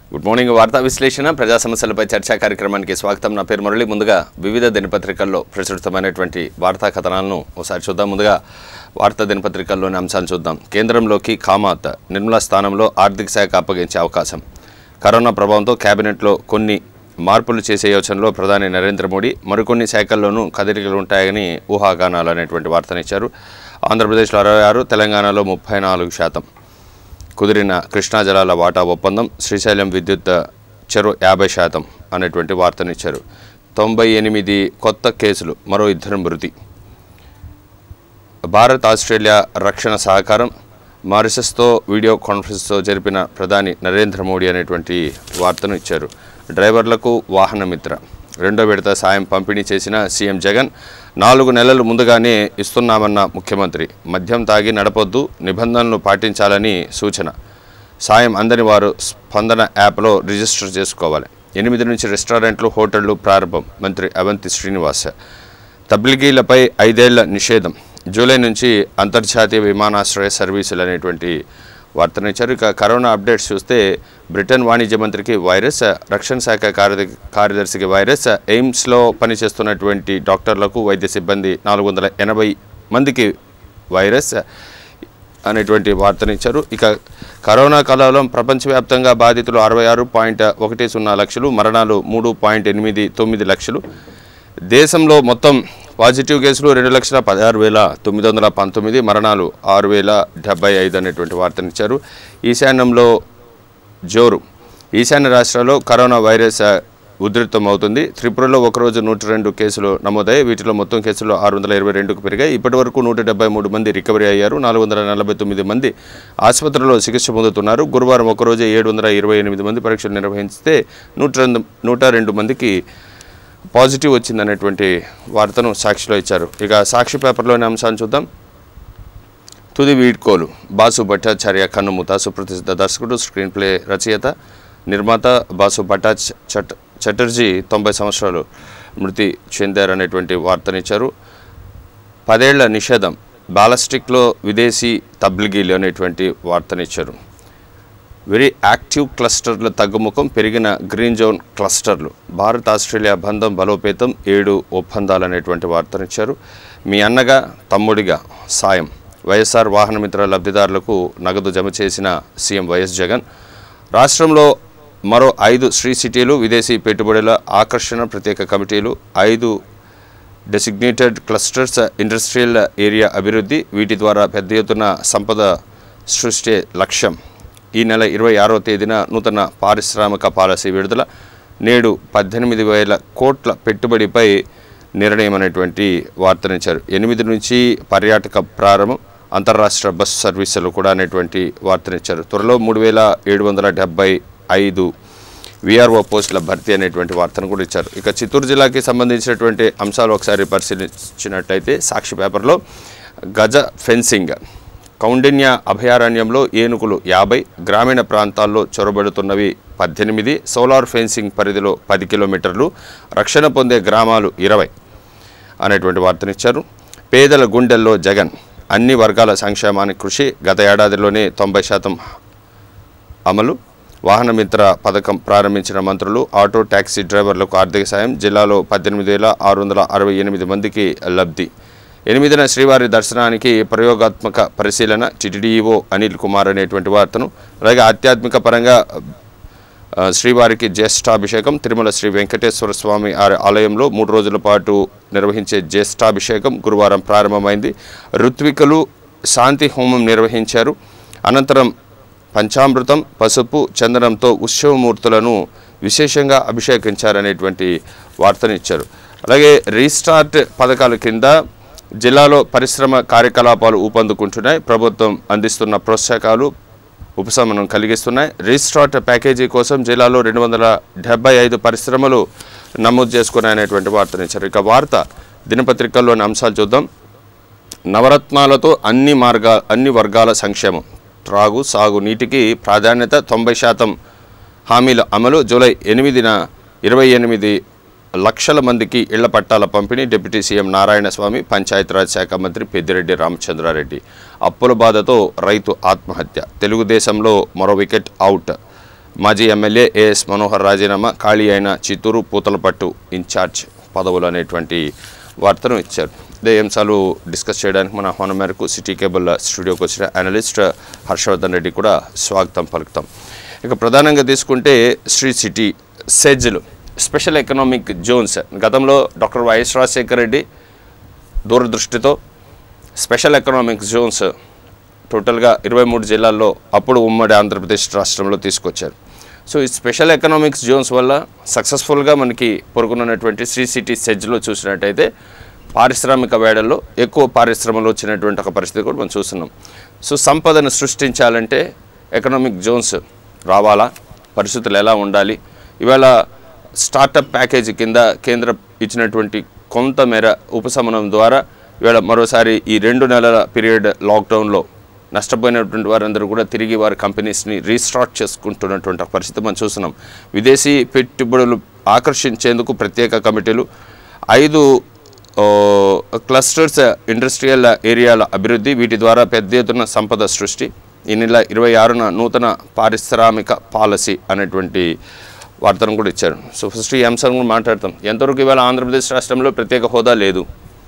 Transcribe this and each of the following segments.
Good morning వార్తా విశ్లేషణ ప్రజా సమస్యలపై చర్చా కార్యక్రమానికి స్వాగతం నా పేరు మురళి ముందుగా వివిధ దినపత్రికల్లో ప్రచురితమైనటువంటి వార్తా కథనాలను ఒకసారి చూద్దాం ముందుగా వార్తా దినపత్రికల్లోని అంశాలు చూద్దాం కేంద్రంలోకి కామాత్ నిర్మలా స్థానంలో ఆర్థిక శాఖ అప్పగించే అవకాశం కరోనా ప్రభావంతో కేబినెట్లో కొన్ని మార్పులు చేసే యోచనలో ప్రధాని నరేంద్ర మోడీ మరికొన్ని శాఖల్లోనూ కదలికలు ఉంటాయని ఊహాగానాలు అనేటువంటి వార్తనిచ్చారు ఆంధ్రప్రదేశ్లో అరవై ఆరు తెలంగాణలో ముప్పై నాలుగు శాతం కుదిరిన కృష్ణా జలాల వాటా ఒప్పందం శ్రీశైలం విద్యుత్ చెరు యాభై శాతం అనేటువంటి వార్తనిచ్చారు తొంభై ఎనిమిది కొత్త కేసులు మరో ఇద్దరు మృతి భారత్ ఆస్ట్రేలియా రక్షణ సహకారం మారిషస్తో వీడియో కాన్ఫరెన్స్తో జరిపిన ప్రధాని నరేంద్ర మోడీ అనేటువంటి వార్తను ఇచ్చారు డ్రైవర్లకు వాహన మిత్ర రెండో విడత సాయం పంపిణీ చేసిన సీఎం జగన్ నాలుగు నెలలు ముందుగానే ఇస్తున్నామన్న ముఖ్యమంత్రి మద్యం తాగి నడపొద్దు నిబంధనలు పాటించాలని సూచన సాయం అందని వారు స్పందన యాప్లో రిజిస్టర్ చేసుకోవాలి ఎనిమిది నుంచి రెస్టారెంట్లు హోటళ్లు ప్రారంభం మంత్రి అవంతి శ్రీనివాస్ తబ్లిగీలపై ఐదేళ్ల నిషేధం జూలై నుంచి అంతర్జాతీయ విమానాశ్రయ సర్వీసులు అనేటువంటి వార్తనిచ్చారు ఇక కరోనా అప్డేట్స్ చూస్తే బ్రిటన్ వాణిజ్య మంత్రికి వైరస్ రక్షణ శాఖ కార్యద కార్యదర్శికి వైరస్ ఎయిమ్స్లో పనిచేస్తున్నటువంటి డాక్టర్లకు వైద్య సిబ్బంది నాలుగు వందల ఎనభై మందికి వైరస్ అనేటువంటి వార్తనిచ్చారు ఇక కరోనా కాలంలో ప్రపంచవ్యాప్తంగా బాధితులు అరవై ఆరు పాయింట్ ఒకటి సున్నా లక్షలు మరణాలు మూడు పాయింట్ ఎనిమిది తొమ్మిది లక్షలు దేశంలో మొత్తం పాజిటివ్ కేసులు రెండు లక్షల పదహారు వేల తొమ్మిది వందల పంతొమ్మిది మరణాలు ఆరు వేల డెబ్బై ఐదు అనేటువంటి వార్తనిచ్చారు ఈశాన్యంలో జోరు ఈశాన్య రాష్ట్రాల్లో కరోనా వైరస్ ఆ, ఉధృతమవుతుంది త్రిపురలో ఒకరోజు నూట రెండు కేసులు నమోదయ్యాయి వీటిలో మొత్తం కేసులు ఆరు వందల ఇరవై రెండుకు పెరిగాయి ఇప్పటి వరకు నూట డెబ్బై మూడు మంది రికవరీ అయ్యారు నాలుగు వందల నలభై తొమ్మిది మంది ఆసుపత్రిలో చికిత్స పొందుతున్నారు గురువారం ఒకరోజు ఏడు వందల ఇరవై ఎనిమిది మంది పరీక్షలు నిర్వహిస్తే నూట రెండు నూట రెండు మందికి పాజిటివ్ వచ్చిందనేటువంటి వార్తను సాక్షిలో ఇచ్చారు ఇక సాక్షి పేపర్లోని అంశాన్ని చూద్దాం తుది వీడ్కోలు బాసు భట్టాచార్య కన్నుమూత సుప్రసిద్ధ దర్శకుడు స్క్రీన్ ప్లే రచయిత నిర్మాత బాసు భట్టాచ్ చట్ చటర్జీ తొంభై సంవత్సరాలు మృతి చెందారనేటువంటి వార్తనిచ్చారు పదేళ్ల నిషేధం బాలస్టిక్లో విదేశీ తబ్లిగీలు అనేటువంటి వార్తనిచ్చారు వెరీ యాక్టివ్ క్లస్టర్ల తగ్గుముఖం పెరిగిన గ్రీన్ జోన్ క్లస్టర్లు భారత్ ఆస్ట్రేలియా బంధం బలోపేతం ఏడు ఒప్పందాలు అనేటువంటి వార్తనిచ్చారు మీ అన్నగా తమ్ముడిగా సాయం వైఎస్ఆర్ వాహనమిత్ర లబ్ధిదారులకు నగదు జమ చేసిన సీఎం వైఎస్ జగన్ రాష్ట్రంలో మరో ఐదు శ్రీ సిటీలు విదేశీ పెట్టుబడుల ఆకర్షణ ప్రత్యేక కమిటీలు ఐదు డెసిగ్నేటెడ్ క్లస్టర్స్ ఇండస్ట్రియల్ ఏరియా అభివృద్ధి వీటి ద్వారా పెద్ద ఎత్తున సంపద సృష్టి లక్ష్యం ఈ నెల ఇరవై ఆరో తేదీన నూతన పారిశ్రామిక పాలసీ విడుదల నేడు పద్దెనిమిది వేల కోట్ల పెట్టుబడిపై నిర్ణయం అనేటువంటి వార్తనిచ్చారు ఎనిమిది నుంచి పర్యాటక ప్రారంభం అంతర్రాష్ట్ర బస్సు సర్వీసులు కూడా అనేటువంటి వార్తనిచ్చారు త్వరలో మూడు వేల ఏడు వందల డెబ్బై ఐదు విఆర్ఓ పోస్టుల భర్తీ అనేటువంటి వార్తను కూడా ఇచ్చారు ఇక చిత్తూరు జిల్లాకి సంబంధించినటువంటి అంశాలు ఒకసారి పరిశీలించినట్టయితే సాక్షి పేపర్లో గజ ఫెన్సింగ్ కౌండిన్య అభయారణ్యంలో ఏనుగులు యాభై గ్రామీణ ప్రాంతాల్లో చొరబడుతున్నవి పద్దెనిమిది సోలార్ ఫెన్సింగ్ పరిధిలో పది కిలోమీటర్లు రక్షణ పొందే గ్రామాలు ఇరవై అనేటువంటి వార్తనిచ్చారు పేదల గుండెల్లో జగన్ అన్ని వర్గాల సంక్షేమానికి కృషి గత ఏడాదిలోనే తొంభై శాతం అమలు వాహన మిత్ర పథకం ప్రారంభించిన మంత్రులు ఆటో ట్యాక్సీ డ్రైవర్లకు ఆర్థిక సాయం జిల్లాలో పద్దెనిమిది వేల ఆరు వందల అరవై ఎనిమిది మందికి లబ్ధి ఎనిమిదిన శ్రీవారి దర్శనానికి ప్రయోగాత్మక పరిశీలన టిటిడిఓ అనిల్ కుమార్ అనేటువంటి వార్తను అలాగే ఆధ్యాత్మిక పరంగా ఆ, శ్రీవారికి జ్యేష్ఠాభిషేకం తిరుమల శ్రీ వెంకటేశ్వర స్వామి ఆ- ఆలయంలో మూడు రోజుల పాటు నిర్వహించే జ్యేష్ఠాభిషేకం గురువారం ప్రారంభమైంది ఋత్వికలు శాంతి హోమం నిర్వహించారు అనంతరం పంచామృతం పసుపు చందనంతో ఉత్సవమూర్తులను విశేషంగా అభిషేకించారనేటువంటి వార్తనిచ్చారు అలాగే రీస్టార్ట్ పథకాల కింద జిల్లాలో పరిశ్రమ కార్యకలాపాలు ఊపందుకుంటున్నాయి ప్రభుత్వం అందిస్తున్న ప్రోత్సాహకాలు ఉపశమనం కలిగిస్తున్నాయి రీస్టార్ట్ ప్యాకేజీ కోసం జిల్లాలో రెండు వందల డెబ్బై ఐదు పరిశ్రమలు నమోదు చేసుకున్నాయనేటువంటి వార్తనిచ్చారు ఇక వార్త దినపత్రికల్లోని అంశాలు చూద్దాం నవరత్నాలతో అన్ని మార్గా అన్ని వర్గాల సంక్షేమం త్రాగు సాగు నీటికి ప్రాధాన్యత తొంభై శాతం హామీల అమలు జూలై ఎనిమిదిన ఇరవై ఎనిమిది లక్షల మందికి ఇళ్ల పట్టాల పంపిణీ డిప్యూటీ సీఎం నారాయణస్వామి పంచాయతీరాజ్ శాఖ మంత్రి పెద్దిరెడ్డి రామచంద్రారెడ్డి అప్పుల బాధతో రైతు ఆత్మహత్య తెలుగుదేశంలో మరో వికెట్ అవుట్ మాజీ ఎమ్మెల్యే ఏఎస్ మనోహర్ రాజీనామా ఖాళీ అయిన చిత్తూరు పూతలపట్టు ఇన్ఛార్జ్ పదవులు అనేటువంటి వార్తను ఇచ్చారు ఇదే అంశాలు డిస్కస్ చేయడానికి మన ఆహ్వానం మేరకు సిటీ కేబుల్ స్టూడియోకి వచ్చిన అనలిస్ట్ హర్షవర్ధన్ రెడ్డి కూడా స్వాగతం పలుకుతాం ఇక ప్రధానంగా తీసుకుంటే శ్రీ సిటీ సెజ్లు స్పెషల్ ఎకనామిక్ జోన్స్ గతంలో డాక్టర్ వైఎస్ రాజశేఖర రెడ్డి దూరదృష్టితో స్పెషల్ ఎకనామిక్ జోన్స్ టోటల్గా ఇరవై మూడు జిల్లాల్లో అప్పుడు ఉమ్మడి ఆంధ్రప్రదేశ్ రాష్ట్రంలో తీసుకొచ్చారు సో ఈ స్పెషల్ ఎకనామిక్స్ జోన్స్ వల్ల సక్సెస్ఫుల్గా మనకి పొరుగున్నటువంటి శ్రీ సిటీ సెజ్లో చూసినట్టయితే పారిశ్రామిక వేడల్లో ఎక్కువ పారిశ్రమలు వచ్చినటువంటి ఒక పరిస్థితి కూడా మనం చూస్తున్నాం సో సంపదను సృష్టించాలంటే ఎకనామిక్ జోన్స్ రావాలా పరిస్థితులు ఎలా ఉండాలి ఇవాళ స్టార్టప్ ప్యాకేజీ కింద కేంద్రం ఇచ్చినటువంటి కొంత మేర ఉపశమనం ద్వారా ఇవాళ మరోసారి ఈ రెండు నెలల పీరియడ్ లాక్డౌన్లో నష్టపోయినటువంటి వారందరూ కూడా తిరిగి వారి కంపెనీస్ని రీస్టార్ట్ చేసుకుంటున్నటువంటి ఒక పరిస్థితి మనం చూస్తున్నాం విదేశీ పెట్టుబడులు ఆకర్షించేందుకు ప్రత్యేక కమిటీలు ఐదు ఓ, క్లస్టర్స్ ఇండస్ట్రియల్ ఏరియాల అభివృద్ధి వీటి ద్వారా పెద్ద ఎత్తున సంపద సృష్టి ఈ నెల ఇరవై ఆరున నూతన పారిశ్రామిక పాలసీ అనేటువంటి వార్తను కూడా ఇచ్చారు సో ఫస్ట్ ఈ అంశం కూడా మాట్లాడతాం ఎంతవరకు ఇవాళ ఆంధ్రప్రదేశ్ రాష్ట్రంలో ప్రత్యేక హోదా లేదు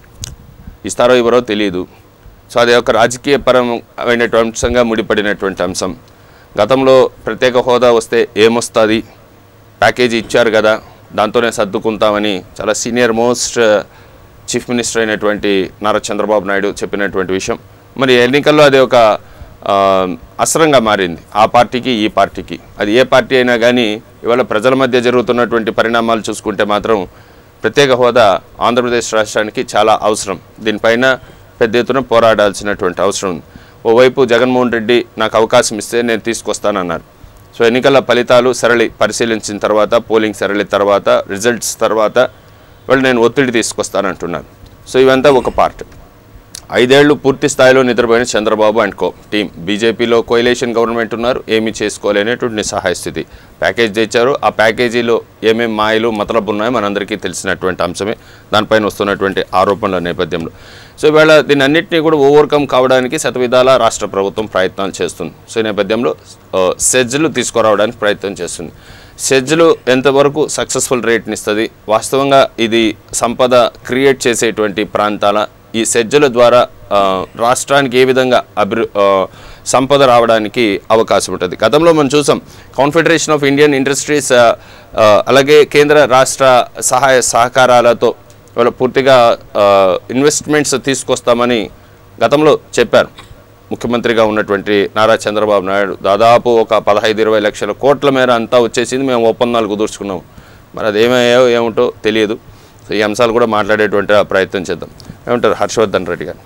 ఇస్తారో ఇవ్వరో తెలియదు సో అది ఒక రాజకీయ పరమైనటువంటి అంశంగా ముడిపడినటువంటి అంశం గతంలో ప్రత్యేక హోదా వస్తే ఏమొస్తుంది ప్యాకేజీ ఇచ్చారు కదా దాంతోనే సర్దుకుంటామని చాలా సీనియర్ మోస్ట్ చీఫ్ మినిస్టర్ అయినటువంటి నారా చంద్రబాబు నాయుడు చెప్పినటువంటి విషయం మరి ఎన్నికల్లో అది ఒక ఆ, అస్త్రంగా మారింది ఆ పార్టీకి ఈ పార్టీకి అది ఏ పార్టీ అయినా కానీ ఇవాళ ప్రజల మధ్య జరుగుతున్నటువంటి పరిణామాలు చూసుకుంటే మాత్రం ప్రత్యేక హోదా ఆంధ్రప్రదేశ్ రాష్ట్రానికి చాలా అవసరం దీనిపైన పెద్ద ఎత్తున పోరాడాల్సినటువంటి అవసరం ఉంది ఓవైపు జగన్మోహన్ రెడ్డి నాకు అవకాశం ఇస్తే నేను తీసుకొస్తానన్నారు సో ఎన్నికల ఫలితాలు సరళి పరిశీలించిన తర్వాత పోలింగ్ సరళి తర్వాత రిజల్ట్స్ తర్వాత వాళ్ళు నేను ఒత్తిడి తీసుకొస్తానంటున్నాను సో ఇవంతా ఒక పార్ట్ ఐదేళ్లు పూర్తి స్థాయిలో నిద్రపోయిన చంద్రబాబు అండ్ కో టీం బీజేపీలో కోయిలేషన్ గవర్నమెంట్ ఉన్నారు ఏమీ చేసుకోలేనటువంటి నిస్సహాయ స్థితి ప్యాకేజ్ తెచ్చారు ఆ ప్యాకేజీలో ఏమేమి మాయలు మతలబు ఉన్నాయో మనందరికీ తెలిసినటువంటి అంశమే దానిపైన వస్తున్నటువంటి ఆరోపణల నేపథ్యంలో సో ఇవాళ దీన్ని అన్నింటినీ కూడా ఓవర్కమ్ కావడానికి శతవిధాల రాష్ట్ర ప్రభుత్వం ప్రయత్నాలు చేస్తుంది సో ఈ నేపథ్యంలో ఆ, సెజ్లు తీసుకురావడానికి ప్రయత్నం చేస్తుంది సెజ్లు ఎంతవరకు సక్సెస్ఫుల్ రేట్ని ఇస్తుంది వాస్తవంగా ఇది సంపద క్రియేట్ చేసేటువంటి ప్రాంతాల ఈ సెజ్జల ద్వారా ఆ, రాష్ట్రానికి ఏ విధంగా అభివృ ఆ, సంపద రావడానికి అవకాశం ఉంటుంది గతంలో మనం చూసాం కాన్ఫెడరేషన్ ఆఫ్ ఇండియన్ ఇండస్ట్రీస్ ఆ, ఆ, అలాగే కేంద్ర రాష్ట్ర సహాయ సహకారాలతో వాళ్ళు పూర్తిగా ఇన్వెస్ట్మెంట్స్ తీసుకొస్తామని గతంలో చెప్పారు ముఖ్యమంత్రిగా ఉన్నటువంటి నారా చంద్రబాబు నాయుడు దాదాపు ఒక పదహైదు ఇరవై లక్షల కోట్ల మేర అంతా వచ్చేసింది మేము ఒప్పందాలు కుదుర్చుకున్నాం మరి అది ఏమయ్యాయో ఏమిటో తెలియదు సో ఈ అంశాలు కూడా మాట్లాడేటువంటి ఆ ప్రయత్నం చేద్దాం ఏమంటారు హర్షవర్ధన్ రెడ్డి గారు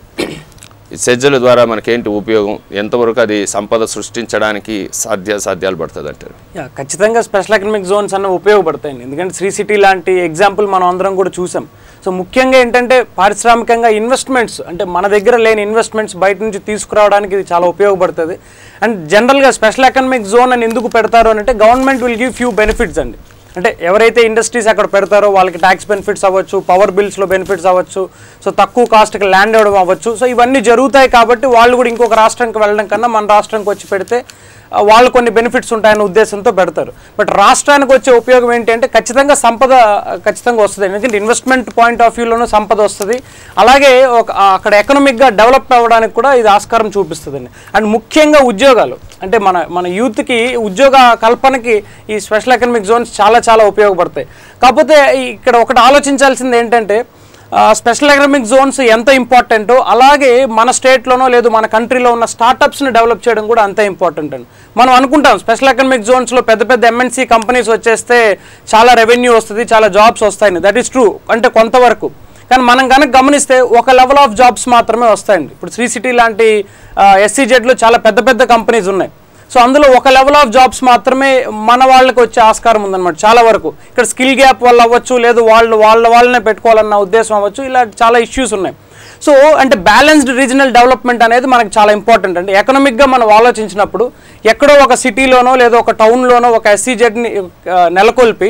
ఈ సెజ్జల ద్వారా మనకేంటి ఉపయోగం ఎంతవరకు అది సంపద సృష్టించడానికి సాధ్య సాధ్యాలు పడుతుంది అంటారు యా ఖచ్చితంగా స్పెషల్ ఎకనామిక్ జోన్స్ అన్న ఉపయోగపడతాయండి ఎందుకంటే శ్రీ సిటీ లాంటి ఎగ్జాంపుల్ మనం అందరం కూడా చూసాం సో ముఖ్యంగా ఏంటంటే పారిశ్రామికంగా ఇన్వెస్ట్మెంట్స్ అంటే మన దగ్గర లేని ఇన్వెస్ట్మెంట్స్ బయట నుంచి తీసుకురావడానికి ఇది చాలా ఉపయోగపడుతుంది అండ్ జనరల్గా స్పెషల్ ఎకనామిక్ జోన్ అని ఎందుకు పెడతారు అని అంటే government will give few benefits అండి అంటే ఎవరైతే ఇండస్ట్రీస్ అక్కడ పెడతారో వాళ్ళకి ట్యాక్స్ బెనిఫిట్స్ అవ్వచ్చు పవర్ బిల్స్లో బెనిఫిట్స్ అవ్వచ్చు సో తక్కువ కాస్ట్కి ల్యాండ్ ఇవ్వడం అవ్వచ్చు సో ఇవన్నీ జరుగుతాయి కాబట్టి వాళ్ళు కూడా ఇంకొక రాష్ట్రానికి వెళ్ళడం కన్నా మన రాష్ట్రానికి వచ్చి పెడితే ఆ, వాళ్ళు కొన్ని బెనిఫిట్స్ ఉంటాయన్న ఉద్దేశంతో పెడతారు బట్ రాష్ట్రానికి వచ్చే ఉపయోగం ఏంటి అంటే ఖచ్చితంగా సంపద ఆ, ఖచ్చితంగా వస్తుంది ఎందుకంటే ఇన్వెస్ట్మెంట్ పాయింట్ ఆఫ్ వ్యూలోనూ సంపద వస్తుంది అలాగే ఒక ఆ, అక్కడ ఎకనామిక్గా డెవలప్ అవ్వడానికి కూడా ఇది ఆస్కారం చూపిస్తుందండి అండ్ ముఖ్యంగా ఉద్యోగాలు అంటే మన మన యూత్కి ఉద్యోగ కల్పనకి ఈ స్పెషల్ ఎకనామిక్ జోన్స్ చాలా చాలా ఉపయోగపడతాయి కాకపోతే ఇక్కడ ఒకటి ఆలోచించాల్సింది ఏంటంటే స్పెషల్ ఎకనామిక్ జోన్స్ ఎంత ఇంపార్టెంటో అలాగే మన స్టేట్లోనో లేదు మన కంట్రీలో ఉన్న స్టార్టప్స్ని డెవలప్ చేయడం కూడా అంతే ఇంపార్టెంట్ అండి మనం అనుకుంటాం స్పెషల్ ఎకనామిక్ జోన్స్లో పెద్ద పెద్ద ఎంఎన్సీ కంపెనీస్ వచ్చేస్తే చాలా రెవెన్యూ వస్తుంది చాలా జాబ్స్ వస్తాయని దట్ ఈస్ ట్రూ అంటే కొంతవరకు కానీ మనం కనుక గమనిస్తే ఒక లెవెల్ ఆఫ్ జాబ్స్ మాత్రమే వస్తాయండి ఇప్పుడు శ్రీ సిటీ లాంటి ఎస్సీజెడ్లో చాలా పెద్ద పెద్ద కంపెనీస్ ఉన్నాయి సో అందులో ఒక లెవెల్ ఆఫ్ జాబ్స్ మాత్రమే మన వాళ్ళకి వచ్చే ఆస్కారం ఉందన్నమాట చాలా వరకు ఇక్కడ స్కిల్ గ్యాప్ వల్ల అవ్వచ్చు లేదు వాళ్ళు వాళ్ళ వాళ్ళనే పెట్టుకోవాలన్న ఉద్దేశం అవ్వచ్చు ఇలా చాలా ఇష్యూస్ ఉన్నాయి సో అంటే బ్యాలెన్స్డ్ రీజనల్ డెవలప్మెంట్ అనేది మనకు చాలా ఇంపార్టెంట్ అండి ఎకనామిక్గా మనం ఆలోచించినప్పుడు ఎక్కడో ఒక సిటీలోనో లేదో ఒక టౌన్లోనో ఒక ఎస్సీజెడ్ని నెలకొల్పి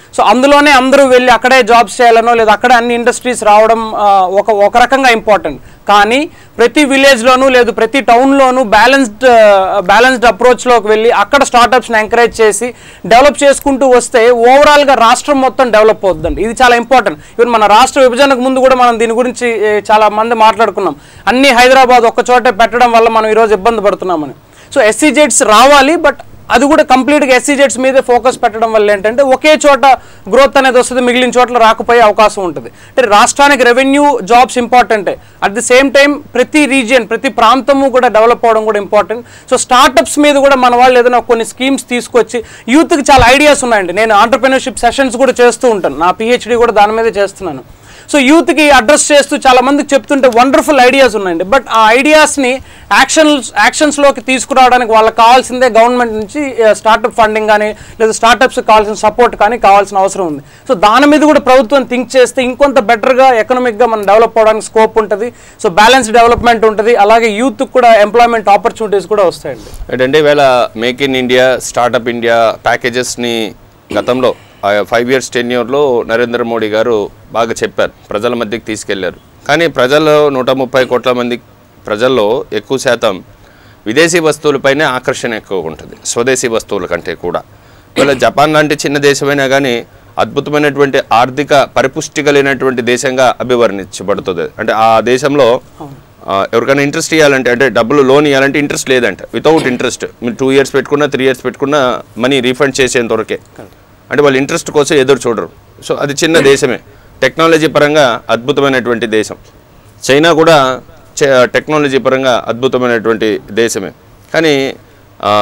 సో అందులోనే అందరూ వెళ్ళి అక్కడే జాబ్స్ చేయాలనో లేదా అక్కడే అన్ని ఇండస్ట్రీస్ రావడం ఆ, ఒక ఒక రకంగా ఇంపార్టెంట్ కానీ ప్రతి విలేజ్లోనూ లేదు ప్రతి టౌన్లోనూ బ్యాలెన్స్డ్ బ్యాలెన్స్డ్ అప్రోచ్లోకి వెళ్ళి అక్కడ స్టార్టప్స్ని ఎంకరేజ్ చేసి డెవలప్ చేసుకుంటూ వస్తే ఓవరాల్గా రాష్ట్రం మొత్తం డెవలప్ అవుతుందండి ఇది చాలా ఇంపార్టెంట్ ఈవెన్ మన రాష్ట్ర విభజనకు ముందు కూడా మనం దీని గురించి ఏ, చాలా మంది మాట్లాడుకున్నాం అన్ని హైదరాబాద్ ఒక్క చోటే పెట్టడం వల్ల మనం ఈరోజు ఇబ్బంది పడుతున్నామని సో ఎస్సీజెడ్స్ రావాలి బట్ అది కూడా కంప్లీట్గా ఎస్సీజెడ్స్ మీదే ఫోకస్ పెట్టడం వల్ల ఏంటంటే ఒకే చోట గ్రోత్ అనేది వస్తుంది మిగిలిన చోట్ల రాకపోయే అవకాశం ఉంటుంది అంటే రాష్ట్రానికి రెవెన్యూ జాబ్స్ ఇంపార్టెంటే అట్ ది సేమ్ టైం ప్రతి రీజియన్ ప్రతి ప్రాంతము కూడా డెవలప్ అవడం కూడా ఇంపార్టెంట్ సో స్టార్టప్స్ మీద కూడా మన వాళ్ళు ఏదైనా కొన్ని స్కీమ్స్ తీసుకొచ్చి యూత్కి చాలా ఐడియాస్ ఉన్నాయండి నేను ఆంటర్ప్రినర్షిప్ సెషన్స్ కూడా చేస్తూ ఉంటాను నా పిహెచ్డి కూడా దాని మీదే చేస్తున్నాను సో యూత్కి అడ్రస్ చేస్తూ చాలా మందికి చెప్తుంటే వండర్ఫుల్ ఐడియాస్ ఉన్నాయండి బట్ ఆ ఐడియాస్ని యాక్షన్స్ యాక్షన్స్లోకి తీసుకురావడానికి వాళ్ళకి కావాల్సిందే గవర్నమెంట్ నుంచి స్టార్టప్ ఫండింగ్ కానీ లేదా స్టార్టప్స్ కావాల్సిన సపోర్ట్ కానీ కావాల్సిన అవసరం ఉంది సో దాని మీద కూడా ప్రభుత్వం థింక్ చేస్తే ఇంకొంత బెటర్గా ఎకనామిక్గా మనం డెవలప్ అవడానికి స్కోప్ ఉంటుంది సో బ్యాలెన్స్ డెవలప్మెంట్ ఉంటుంది అలాగే యూత్కి కూడా ఎంప్లాయ్మెంట్ ఆపర్చునిటీస్ కూడా వస్తాయండి ఏంటంటే ఈవేళ make in India startup India ప్యాకేజెస్ని గతంలో ఫైవ్ ఇయర్స్ టెన్యూర్లో నరేంద్ర మోడీ గారు బాగా చెప్పారు ప్రజల మధ్యకి తీసుకెళ్లారు కానీ ప్రజల్లో నూట ముప్పై కోట్ల మంది ప్రజల్లో ఎక్కువ శాతం విదేశీ వస్తువులపైనే ఆకర్షణ ఎక్కువగా ఉంటుంది స్వదేశీ వస్తువుల కంటే కూడా ఇవాళ జపాన్ లాంటి చిన్న దేశమైనా కానీ అద్భుతమైనటువంటి ఆర్థిక పరిపుష్టి కలిగినటువంటి దేశంగా అభివర్ణించబడుతుంది అంటే ఆ దేశంలో ఆ, ఎవరికైనా ఇంట్రెస్ట్ ఇవ్వాలంటే అంటే డబ్బులు లోన్ ఇవ్వాలంటే ఇంట్రెస్ట్ లేదంట వితౌట్ ఇంట్రెస్ట్ మీరు టూ ఇయర్స్ పెట్టుకున్నా త్రీ ఇయర్స్ పెట్టుకున్నా మనీ రీఫండ్ చేసేంత వరకే అంటే వాళ్ళు ఇంట్రెస్ట్ కోసం ఎదురు చూడరు సో అది చిన్న దేశమే టెక్నాలజీ పరంగా అద్భుతమైనటువంటి దేశం చైనా కూడా చే- టెక్నాలజీ పరంగా అద్భుతమైనటువంటి దేశమే కానీ ఆ,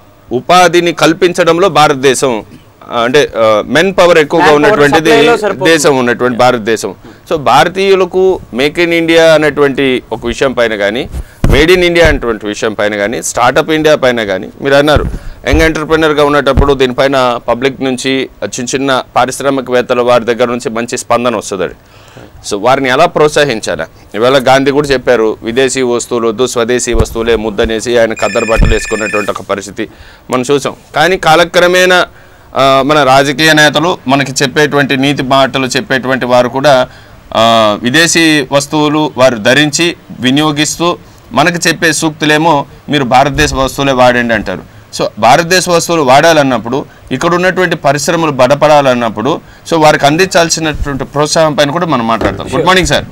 ఉపాధిని కల్పించడంలో భారతదేశం ఆ, అంటే మెన్ పవర్ ఎక్కువగా Manpower ఉన్నటువంటిది supply లో సరిపోతుంది. దేశం ఉన్నటువంటి భారతదేశం సో భారతీయులకు మేక్ ఇన్ ఇండియా అనేటువంటి ఒక విషయం పైన కానీ మేడ్ ఇన్ ఇండియా అనేటువంటి విషయం పైన కానీ స్టార్టప్ ఇండియా పైన కానీ మీరు అన్నారు యంగ్ ఎంటర్ప్రినర్గా ఉన్నటప్పుడు దీనిపైన పబ్లిక్ నుంచి చిన్న చిన్న పారిశ్రామికవేత్తల వారి దగ్గర నుంచి మంచి స్పందన వస్తుంది సో వారిని ఎలా ప్రోత్సహించాలి ఇవాళ గాంధీ కూడా చెప్పారు విదేశీ వస్తువులు వద్దు స్వదేశీ వస్తువులే ముద్దనేసి ఆయన కద్దరు బట్టలు వేసుకున్నటువంటి ఒక పరిస్థితి మనం చూసాం కానీ కాలక్రమేణా ఆ, మన రాజకీయ నేతలు మనకి చెప్పేటువంటి నీతి మాటలు చెప్పేటువంటి వారు కూడా ఆ, విదేశీ వస్తువులు వారు ధరించి వినియోగిస్తూ మనకు చెప్పే సూక్తులేమో మీరు భారతదేశ వస్తువులే వాడండి అంటారు సో భారతదేశ వస్తువులు వాడాలన్నప్పుడు ఇక్కడ ఉన్నటువంటి పరిశ్రమలు బలపడాలన్నప్పుడు సో వారికి అందించాల్సినటువంటి ప్రోత్సాహం పైన కూడా మనం మాట్లాడతాం good morning sir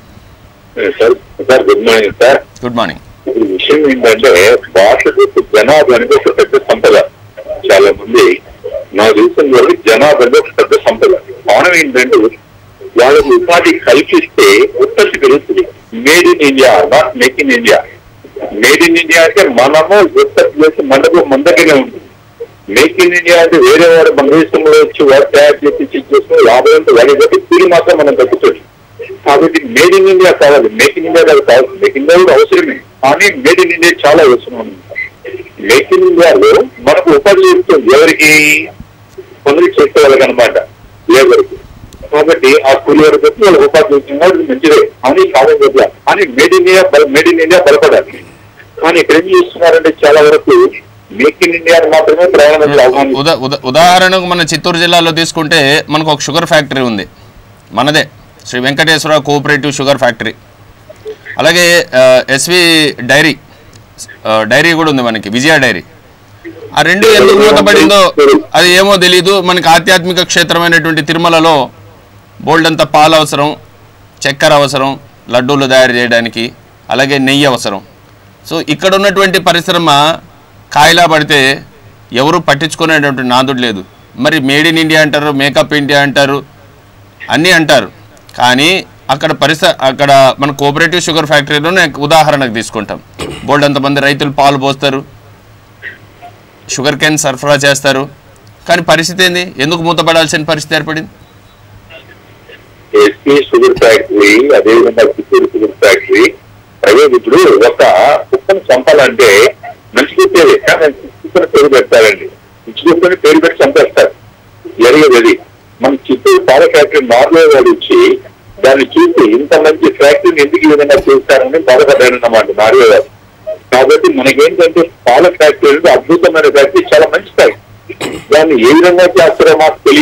sir sir good morning sir good morning ఈ విషయం ఏంటంటే భారతదేశ జనాభా అనేది ఒక పెద్ద సంపద చాలా మంది నా దేశం వరకు జనాభా అనేది ఒక పెద్ద సంపద కారణం ఏంటంటే వాళ్ళకి ఉపాధి కల్పిస్తే ఉత్పత్తి పెరుగుతుంది made in India not make in India made in India అంటే మనము ఉత్పత్తి చేసి మనకు మన దగ్గరే ఉంటుంది మేక్ ఇన్ ఇండియా అంటే వేరే వాడు మన దేశంలో వచ్చి వాడు తయారు చేసి చేసుకుని లాభం అంటే వాడి బట్టి కూలి మాత్రం మనం తగ్గుతుంది కాబట్టి మేడ్ ఇన్ ఇండియా కావాలి మేక్ ఇన్ ఇండియా కాదు కావాలి మేక్ ఇన్ ఇండియా కూడా అవసరమే కానీ మేడ్ ఇన్ ఇండియా చాలా అవసరం ఉంది మేక్ ఇన్ ఇండియాలో మనకు ఉపాధి ఇస్తుంది ఎవరికి కొందరికి చేసే వాళ్ళకి అనమాట లేబర్కి కాబట్టి ఆ కూలి వారికి వచ్చి వాళ్ళకి ఉపాధి ఇస్తుంది అది మంచిదే అని కాదని చెప్పా కానీ made in India made in India బలపడాలి కానీ ఇక్కడ ఏం చేస్తున్నారంటే చాలా వరకు మేక్ ఇన్ ఇండియా మాత్రమే ప్రయాణం అవగాహన ఉదా ఉదా- ఉదాహరణకు మన చిత్తూరు జిల్లాలో తీసుకుంటే మనకు ఒక షుగర్ ఫ్యాక్టరీ ఉంది మనదే Shri Venkateswara cooperative sugar factory అలాగే ఆ, ఎస్వి డైరీ ఆ, డైరీ కూడా ఉంది మనకి విజయ డైరీ ఆ రెండు ఎందుకు మూతపడిందో అది ఏమో తెలియదు మనకి ఆధ్యాత్మిక క్షేత్రమైనటువంటి తిరుమలలో బోల్డ్ అంత పాలు అవసరం చక్కెర అవసరం లడ్డూలు తయారు చేయడానికి అలాగే నెయ్యి అవసరం సో ఇక్కడ ఉన్నటువంటి పరిశ్రమ కాయిలా పడితే ఎవరు పట్టించుకునేటువంటి నాదుడు లేదు మరి మేడ్ ఇన్ ఇండియా అంటారు మేకప్ ఇండియా అంటారు అన్నీ అంటారు కానీ అక్కడ పరిస అక్కడ మన కోఆపరేటివ్ షుగర్ ఫ్యాక్టరీలోనే ఉదాహరణకు తీసుకుంటాం బోల్డ్ అంతమంది రైతులు పాలు పోస్తారు షుగర్ క్యాన్ సరఫరా చేస్తారు కానీ పరిస్థితి ఏంది ఎందుకు మూతపడాల్సిన పరిస్థితి ఏర్పడింది ఎస్పీ షుగర్ ఫ్యాక్టరీ అదేవిధంగా చిత్తూరు షుగర్ ఫ్యాక్టరీ ప్రైవేట్ ఇప్పుడు ఒక కుక్కను చంపాలంటే మంచి కుప్పేది కానీ కుక్కను పేరు పెడతారండి మంచి కుక్కని పేరు పెట్టి చంపేస్తారు జరిగేది అది మన చిత్తూరు పాల ఫ్యాక్టరీ నార్వే వాళ్ళు వచ్చి దాన్ని చూసి ఇంత మంచి ఫ్యాక్టరీని ఎందుకు ఈ విధంగా చేస్తారని బాధపడ్డారన్నమాట నార్వే వాళ్ళు కాబట్టి మనకేంటంటే పాల ఫ్యాక్టరీ అనేది అద్భుతమైన ఫ్యాక్టరీ చాలా మంచి ఫ్యాక్టరీ దాన్ని ఏ విధంగా చేస్తారో మాకు తెలియదు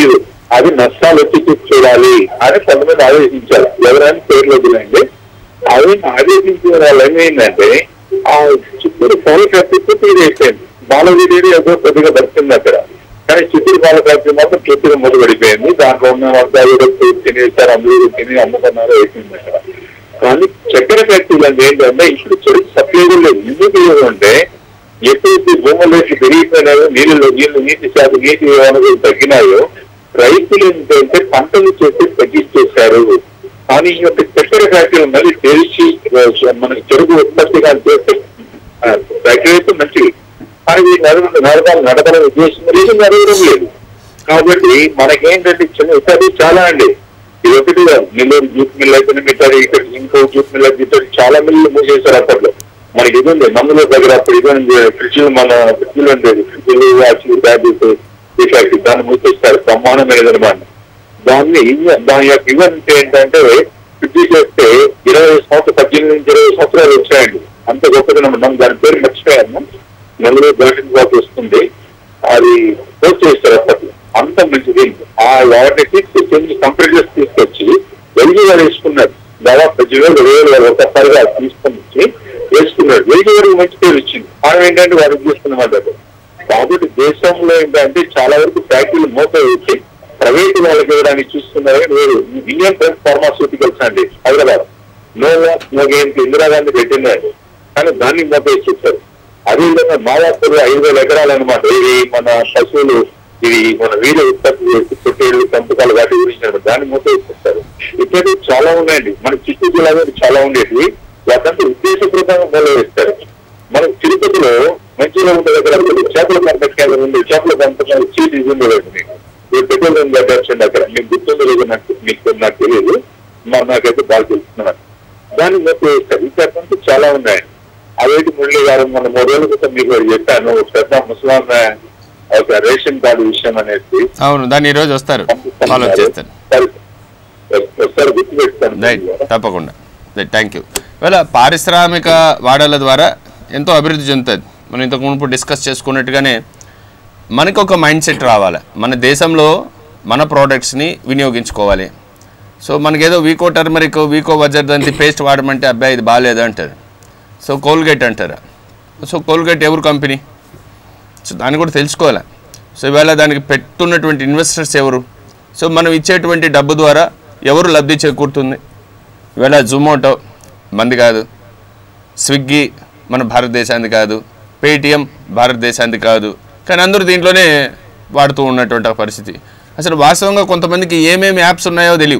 అది నష్టాలు వచ్చి చూసి చూడాలి అని కొంతమంది ఆదేశించారు ఎవరైనా పేర్లు వదిలేండి అవి ఆదేశించిన వాళ్ళు ఏమైందంటే ఆ చిత్తూరు పౌర ఫ్యాక్టరీ తీరేసేయండి బాలవీడి ఏదో కొద్దిగా దొరికింది అక్కడ కానీ చిత్తూరు పాల ఫ్యాక్టరీ మాత్రం పూర్తిగా మూతపడిపోయింది దాంట్లో ఉన్న వాళ్ళు తినేసారు అందరూ తిని అమ్ముకున్నారు వేసింది అక్కడ కానీ చక్కెర ఫ్యాక్టరీలు అంటే ఏంటంటే ఇప్పుడు చెరుకు సప్లై కూడా లేదు ఎందుకు లేదు అంటే ఎప్పుడైతే భూముల్లోకి పెరిగిపోయినాయో నీళ్ళు నీళ్లు నీటి శాతం నీటి వనరులు తగ్గినాయో రైతులు ఏంటంటే పంటలు చేసి తగ్గించేశారు కానీ ఈ యొక్క చక్కెర ఫ్యాక్టరీలు మళ్ళీ తెరిచి ఆ, మనకి చెరుకు ఉత్పత్తిగా చేస్తే ఆ, ఫ్యాక్టరీ అయితే మంచిది కానీ ఇది నడవ నడపాలి నడపాలని ఉద్దేశం లేదు నడవడం లేదు కాబట్టి మనకేంటంటే చిన్న ఇతడి చాలా అండి ఇది ఒకటి కాదు. నెల్లూరు జూట్ మిల్ అయితేనే ఇతడి ఇక్కడ ఇంకో జూట్ మిల్ అయితే ఇతడి చాలా మిల్లు మూసేశారు అప్పట్లో మనకి ఇది ఉంది మందుల దగ్గర అప్పుడు ఇది ఉంది ఫ్రిడ్జ్లు మన ఫ్రిడ్జ్లు ఉండేది ఫ్రిడ్జ్లు వాచ్లు బ్యాటరీస్ ఈ ఫ్యాక్టరీ దాన్ని మూసేస్తారు బ్రహ్మాండమైనది అనమాట దాన్ని ఇవ- దాని యొక్క ఈవెంట్ ఏంటంటే ఫ్రిడ్జ్ చేస్తే ఇరవై సంవత్సరాలు పద్దెనిమిది నుంచి ఇరవై సంవత్సరాలు వచ్చాయండి అంత గొప్పదనం మనం దాని పేరు మర్చిపోయాము నెలలో దర్శనం బాబు వస్తుంది అది పోస్ట్ చేస్తారు అప్పట్లో అంత మంచిది ఆ వాటిని తీసుకొచ్చి కంప్యూటర్స్ తీసుకొచ్చి వెలిగి గారు వేసుకున్నారు దాదాపు పది వేలు ఇరవై వేలు గారు ఒకసారిగా తీసుకొని వచ్చి వేసుకున్నాడు వెలిగి గారికి మంచి పేరు వచ్చింది మనం ఏంటంటే వారికి తీసుకున్నమాట కాబట్టి దేశంలో ఏంటంటే చాలా వరకు ఫ్యాక్టరీలు మూత వేసి ప్రైవేట్ వాళ్ళకి ఇవ్వడానికి చూస్తున్నారు కానీ వేరు ఇండియన్ ఫార్మాస్యూటికల్స్ అండి Hyderabad no no game Indira Gandhi పెట్టిందండి కానీ దాన్ని మూత వేసి చూస్తారు అదేవిధంగా మాదాపూర్ ఐదు వేల ఎకరాలు అనమాట ఇది మన పశువులు ఇది మన వీర ఉత్పత్తి చేసి పొట్టేళ్ళు పెంపకాలు వాటి గురించి అన్నమాట. దాన్ని మూత వేసేస్తారు ఇప్పటి చాలా ఉన్నాయండి మన చిత్తూరు జిల్లాలో చాలా ఉండేవి వాటంతా ఉద్దేశపూర్వకంగా మూల వేస్తారు మనకు తిరుపతిలో మంచిగా ఉంటుంది అక్కడ ఒక చేపల పెంపక కేంద్రం ఉంది చేపల పెంపకం చీటి ఉండేదండి మీకు మీరు పెట్రోల్ కట్టాల్సింది అక్కడ మీకు గుర్తుందో లేదో నాకు మీకు నాకు తెలియదు మా నాకైతే బాగా తెలుస్తున్నాను దాన్ని మూత వేస్తారు ఇంకా చాలా ఉన్నాయండి అవేటి మురళి గారు మన మూడు రోజుల క్రితం మీకు ఒకటి చెప్పాను ఒక పెద్ద ముస్లాం ఒక రేషన్ కార్డు విషయం అనేది అవును దాన్ని ఈరోజు వస్తారు ఫాలో చేస్తాను సరే. ఒకసారి గుర్తుపెట్టుతాను రైట్ తప్పకుండా రైట్ థ్యాంక్ యూ ఇవాళ పారిశ్రామిక వాడల ద్వారా ఎంతో అభివృద్ధి చెందుతుంది మనం ఇంతకు మునుపు డిస్కస్ చేసుకున్నట్టుగానే మనకు ఒక మైండ్ సెట్ రావాలి మన దేశంలో మన ప్రోడక్ట్స్ని వినియోగించుకోవాలి సో మనకేదో Vicco turmeric Vicco Vajradanti paste వాడమంటే అబ్బాయి ఇది బాగాలేదు అంటారు సో కోల్గేట్ అంటారు సో కోల్గేట్ ఎవరు కంపెనీ సో దాన్ని కూడా తెలుసుకోవాలి సో ఇవాళ దానికి పెట్టున్నటువంటి ఇన్వెస్టర్స్ ఎవరు సో మనం ఇచ్చేటువంటి డబ్బు ద్వారా ఎవరు లబ్ధి చేకూరుతుంది ఇవాళ జొమాటో మంది కాదు స్విగ్గీ మన భారతదేశానికి కాదు పేటిఎం భారతదేశానికి కాదు కానీ అందరూ దీంట్లోనే వాడుతూ ఉన్నటువంటి ఒక పరిస్థితి అసలు వాస్తవంగా కొంతమందికి ఏమేమి యాప్స్ ఉన్నాయో తెలియవు